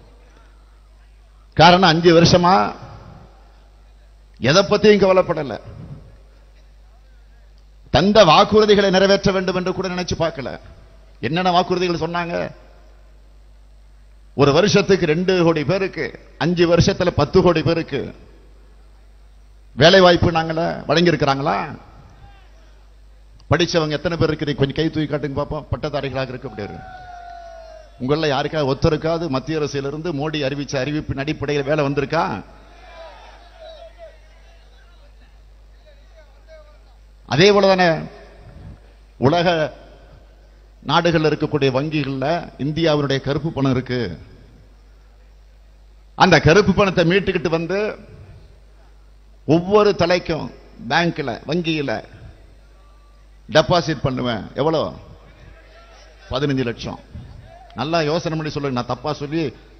காரணம் அஞ்சு வருஷமா எதை பத்தியும் கவலைப்படல தந்த வாக்குறுதிகளை நிறைவேற்ற வேண்டும் என்று கூட நினைச்சு பார்க்கல என்னென்ன வாக்குறுதிகள் சொன்னாங்க ஒரு வருஷத்துக்கு ரெண்டு கோடி பேருக்கு அஞ்சு வருஷத்துல பத்து கோடி பேருக்கு வேலை வாய்ப்பு நாங்கள வழங்கி இருக்கிறாங்களா படிச்சவங்க எத்தனை பேர் இருக்கிறீங்க கொஞ்சம் கை தூக்கி காட்டுங்க பார்ப்போம் பட்டதாரிகளாக இருக்க முடியாது உங்கள யாருக்காவது ஒத்தருக்காவது மத்திய அரசிலிருந்து மோடி அறிவிச்ச அறிவிப்பின் அடிப்படையில் வேலை வந்திருக்கா அதே போலதானே உலக நாடுகள்ல இருக்கக்கூடிய வங்கிகள்ல இந்தியாவினுடைய கருப்பு பணம் இருக்கு அந்த கருப்பு பணத்தை மீட்டுக்கிட்டு வந்து ஒவ்வொரு தலைக்கும் பேங்க்ல வங்கியில டெபாசிட் பண்ணுவேன் எவ்வளவு பதினஞ்சு லட்சம் நல்லா யோசனை பண்ணி சொல்லுங்க நான் தப்பா சொல்லி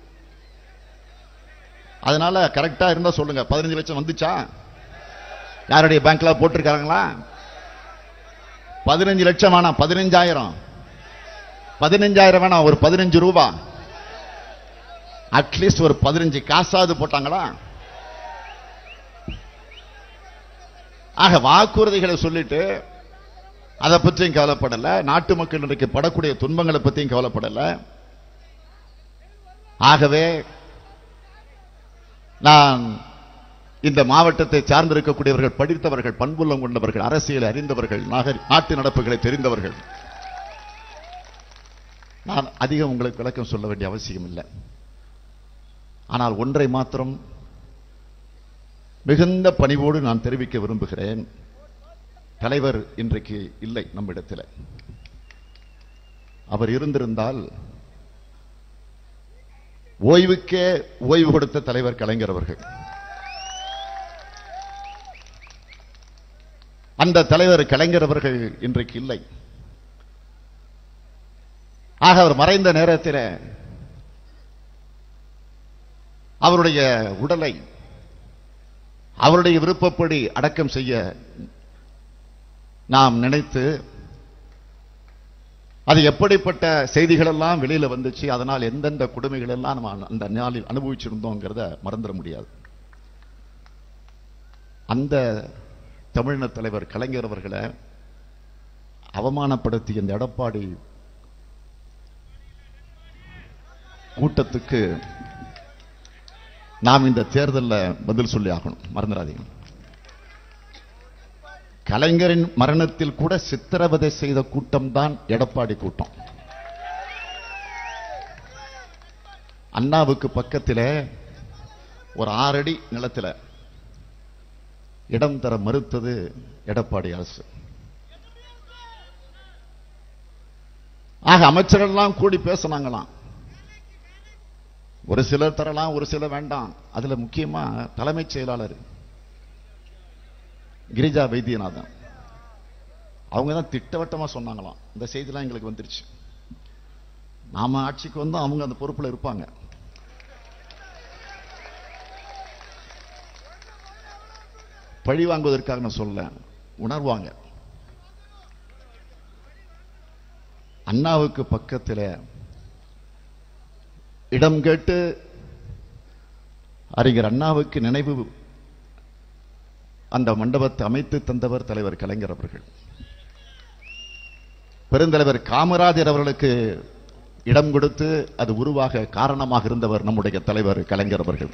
அதனால கரெக்டா இருந்தா சொல்லுங்க பதினஞ்சு லட்சம் வந்துச்சா யாருடைய பேங்க்ல போட்டிருக்காங்களா பதினஞ்சு லட்சம் வேணாம் பதினஞ்சாயிரம் பதினஞ்சாயிரம் வேணாம் ஒரு பதினஞ்சு ரூபா அட்லீஸ்ட் ஒரு பதினஞ்சு காசாவது போட்டாங்களா ஆக வாக்குறுதிகளை சொல்லிட்டு அதை பற்றியும் கவலைப்படல நாட்டு மக்கள் இன்றைக்கு படக்கூடிய துன்பங்களை பற்றியும் கவலைப்படல ஆகவே நான் இந்த மாவட்டத்தை சார்ந்திருக்கக்கூடியவர்கள் படித்தவர்கள் பண்புள்ளம் கொண்டவர்கள் அரசியல் அறிந்தவர்கள் நாகரி நாட்டு நடப்புகளை தெரிந்தவர்கள் நான் அதிகம் உங்களுக்கு விளக்கம் சொல்ல வேண்டிய அவசியம் இல்லை ஆனால் ஒன்றை மாத்திரம் மிகுந்த பணிவோடு நான் தெரிவிக்க விரும்புகிறேன் தலைவர் இன்றைக்கு இல்லை நம்மிடத்தில் அவர் இருந்திருந்தால் ஓய்வுக்கே ஓய்வு கொடுத்த தலைவர் கலைஞர் அவர்கள் அந்த தலைவர் கலைஞர் அவர்கள் இன்றைக்கு இல்லை ஆக அவர் மறைந்த நேரத்தில் அவருடைய உடலை அவருடைய விருப்பப்படி அடக்கம் செய்ய நாம் நினைத்து அது எப்படிப்பட்ட செய்திகள் எல்லாம் வெளியில வந்துச்சு அதனால் எந்தெந்த கொடுமைகள் எல்லாம் நம்ம அந்த நாளில் அனுபவிச்சிருந்தோங்கிறத மறந்துட முடியாது அந்த தமிழின தலைவர் கலைஞர் அவர்களை அவமானப்படுத்திய இந்த எடப்பாடி கூட்டத்துக்கு நாம் இந்த தேர்தலில் பதில் சொல்லி ஆகணும் மறந்துடாதீங்க கலைஞரின் மரணத்தில் கூட சித்திரவதை செய்த கூட்டம் தான் எடப்பாடி கூட்டம் அண்ணாவுக்கு பக்கத்தில் ஒரு ஆறடி நிலத்தில் இடம் தர மறுத்தது எடப்பாடி அரசு ஆக அமைச்சரெல்லாம் கூடி பேசினாங்களாம் ஒரு சிலர் தரலாம் ஒரு சிலர் வேண்டாம் அதுல முக்கியமா தலைமைச் செயலாளர் கிரிஜா வைத்தியநாதன் அவங்க தான் திட்டவட்டமா சொன்னாங்களாம் இந்த செய்திலாம் எங்களுக்கு வந்துருச்சு நாம ஆட்சிக்கு வந்து அவங்க அந்த பொறுப்புல இருப்பாங்க பழி வாங்குவதற்காக நான் சொல்ல உணர்வாங்க அண்ணாவுக்கு பக்கத்தில் இடம் கேட்டு அறிஞர் அண்ணாவுக்கு நினைவு அந்த மண்டபத்தை அமைத்து தந்தவர் தலைவர் கலைஞர் அவர்கள் பெருந்தலைவர் காமராஜர் அவர்களுக்கு இடம் கொடுத்து அது உருவாக காரணமாக இருந்தவர் நம்முடைய தலைவர் கலைஞர் அவர்கள்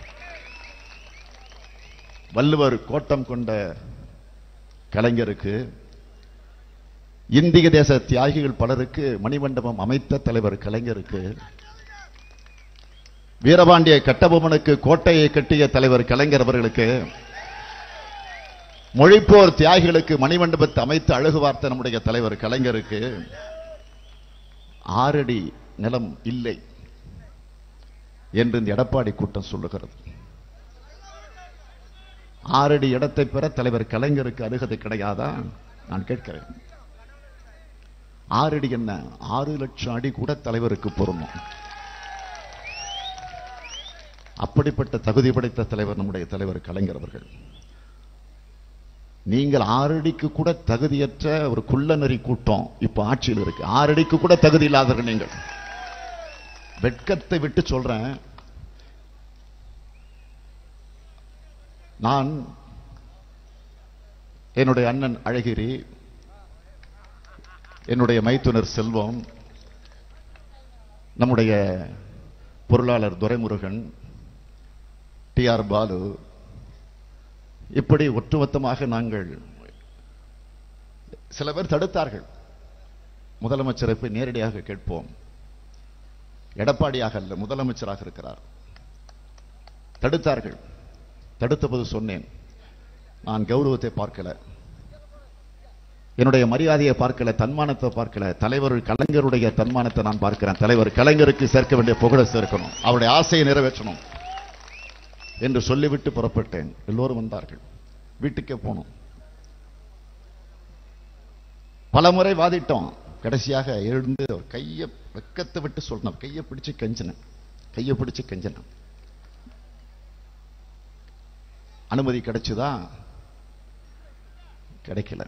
வள்ளுவர் கோட்டம் கொண்ட கலைஞருக்கு இந்திய தேச தியாகிகள் பலருக்கு மணிமண்டபம் அமைத்த தலைவர் கலைஞருக்கு வீரபாண்டிய கட்டபொம்மனுக்கு கோட்டையை கட்டிய தலைவர் கலைஞர் அவர்களுக்கு மொழிப்போர் தியாகிகளுக்கு மணிமண்டபத்தை அமைத்து அழகு வார்த்த நம்முடைய தலைவர் கலைஞருக்கு ஆறடி நிலம் இல்லை என்று இந்த எடப்பாடி கூட்டம் சொல்லுகிறது ஆறடி இடத்தை பெற தலைவர் கலைஞருக்கு அருகதை கிடையாதா நான் கேட்கிறேன் ஆறடி என்ன ஆறு லட்சம் அடி கூட தலைவருக்கு பொருந்தும் அப்படிப்பட்ட தகுதி படைத்த தலைவர் நம்முடைய தலைவர் கலைஞர் அவர்கள் நீங்கள் ஆறடிக்கு கூட தகுதியற்ற ஒரு குள்ளநரி கூட்டம் இப்ப ஆட்சியில் இருக்கு ஆறடிக்கு கூட தகுதி இல்லாதவர்கள் நீங்கள் வெட்கத்தை விட்டு சொல்றேன் நான் என்னுடைய அண்ணன் அழகிரி என்னுடைய மைத்துனர் செல்வம் நம்முடைய பொருளாளர் துரைமுருகன் டி ஆர் பாலு இப்படி ஒட்டுமொத்தமாக நாங்கள் சில பேர் தடுத்தார்கள் முதலமைச்சரை போய் நேரடியாக கேட்போம் எடப்பாடியாக அல்ல முதலமைச்சராக இருக்கிறார் தடுத்தார்கள் தடுத்தபோது சொன்னேன் நான் கௌரவத்தை பார்க்கல என்னுடைய மரியாதையை பார்க்கல தன்மானத்தை பார்க்கல தலைவர் கலைஞருடைய தன்மானத்தை நான் பார்க்கிறேன் தலைவர் கலைஞருக்கு சேர்க்க வேண்டிய புகழை சேர்க்கணும் அவருடைய ஆசையை நிறைவேற்றணும் என்று சொல்லிவிட்டு புறப்பட்டேன் எல்லோரும் வந்தார்கள் வீட்டுக்கே போனோம் பலமுறை வாதிட்டோம் கடைசியாக எழுந்து அவர் கையை வெக்கத்தை விட்டு சொல்லணும் கையை பிடிச்சு கெஞ்சினேன் கையை பிடிச்சு கெஞ்சினேன் அனுமதி கிடைச்சுதா கிடைக்கல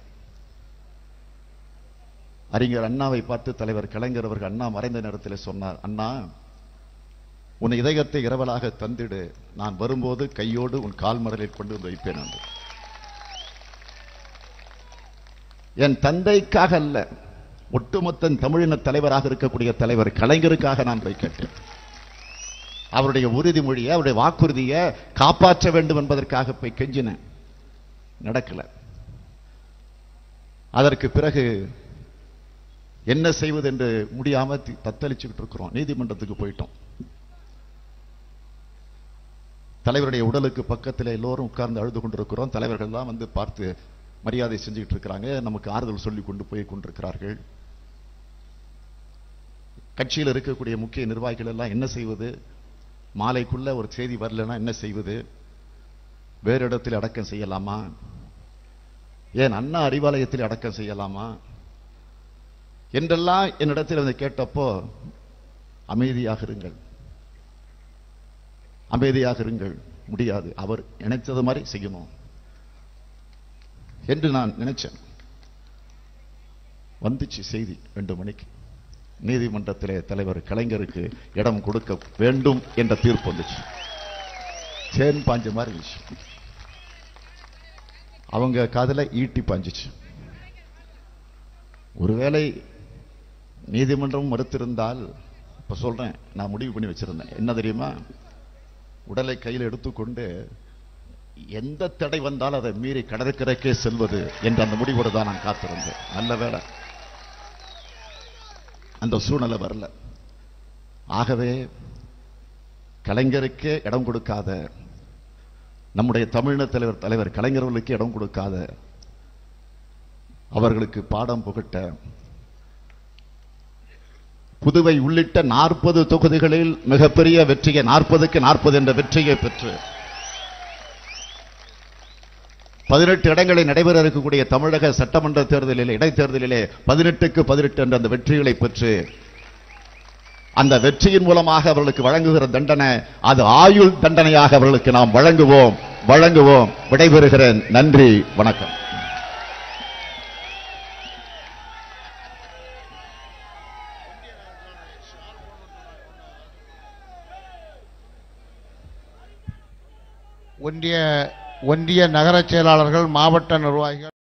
அறிஞர் அண்ணாவை பார்த்து தலைவர் கலைஞர் அவர்கள் அண்ணா மறைந்த நேரத்தில் சொன்னார் அண்ணா உன் இதயத்தை இரவலாக தந்திடு நான் வரும்போது கையோடு உன் கால் மடலில் கொண்டு வந்து வைப்பேன் என்று என் தந்தைக்காக அல்ல ஒட்டுமொத்த தமிழின தலைவராக இருக்கக்கூடிய தலைவர் கலைஞருக்காக நான் போய் கேட்டேன் அவருடைய உறுதிமொழியை அவருடைய வாக்குறுதியை காப்பாற்ற வேண்டும் என்பதற்காக போய் கெஞ்சினேன் நடக்கல அதற்கு பிறகு என்ன செய்வது என்று முடியாம தி- தத்தளிச்சுக்கிட்டு இருக்கிறோம் நீதிமன்றத்துக்கு போயிட்டோம் தலைவருடைய உடலுக்கு பக்கத்தில் எல்லோரும் உட்கார்ந்து அழுது கொண்டிருக்கிறோம் தலைவர்கள் தான் வந்து பார்த்து மரியாதை செஞ்சுக்கிட்டு இருக்கிறாங்க நமக்கு ஆறுதல் சொல்லி கொண்டு போய் கொண்டிருக்கிறார்கள் கட்சியில் இருக்கக்கூடிய முக்கிய நிர்வாகிகள் எல்லாம் என்ன செய்வது மாலைக்குள்ள ஒரு செய்தி வரலன்னா என்ன செய்வது வேறு இடத்தில் அடக்கம் செய்யலாமா ஏன் அண்ணா அறிவாலயத்தில் அடக்கம் செய்யலாமா என்றெல்லாம் என்னிடத்தில் வந்து கேட்டப்போ அமைதியாக இருங்கள் அமைதியாக இருங்கள் முடியாது அவர் நினைத்தது மாதிரி செய்யணும் என்று நான் நினைச்சேன் வந்துச்சு செய்தி ரெண்டு மணிக்கு நீதிமன்றத்திலே தலைவர் கலைஞருக்கு இடம் கொடுக்க வேண்டும் என்ற தீர்ப்பு வந்துச்சு சேன் பாஞ்ச மாதிரி இருந்துச்சு அவங்க காதுல ஈட்டி பாஞ்சிச்சு ஒருவேளை நீதிமன்றம் மறுத்திருந்தால் இப்ப சொல்றேன் நான் முடிவு பண்ணி வச்சிருந்தேன் என்ன தெரியுமா உடலை கையில் எடுத்துக்கொண்டு எந்த தடை வந்தாலும் அதை மீறி கடற்கரைக்கே செல்வது என்ற அந்த முடிவோடு தான் நான் காத்திருந்தேன் நல்ல வேளை அந்த சூழ்நிலை வரல ஆகவே கலைஞருக்கே இடம் கொடுக்காத நம்முடைய தமிழின தலைவர் தலைவர் கலைஞர்களுக்கு இடம் கொடுக்காத அவர்களுக்கு பாடம் புகட்ட புதுவை உள்ளிட்ட நாற்பது தொகுதிகளில் மிகப்பெரிய வெற்றியை நாற்பதுக்கு நாற்பது என்ற வெற்றியை பெற்று பதினெட்டு இடங்களில் நடைபெற இருக்கக்கூடிய தமிழக சட்டமன்ற தேர்தலில் இடைத்தேர்தலிலே பதினெட்டுக்கு பதினெட்டு என்ற அந்த வெற்றிகளை பெற்று அந்த வெற்றியின் மூலமாக அவர்களுக்கு வழங்குகிற தண்டனை அது ஆயுள் தண்டனையாக அவர்களுக்கு நாம் வழங்குவோம் வழங்குவோம் விடைபெறுகிறேன் நன்றி வணக்கம் ஒன்றிய ஒன்றிய நகர செயலாளர்கள் மாவட்ட நிர்வாகிகள்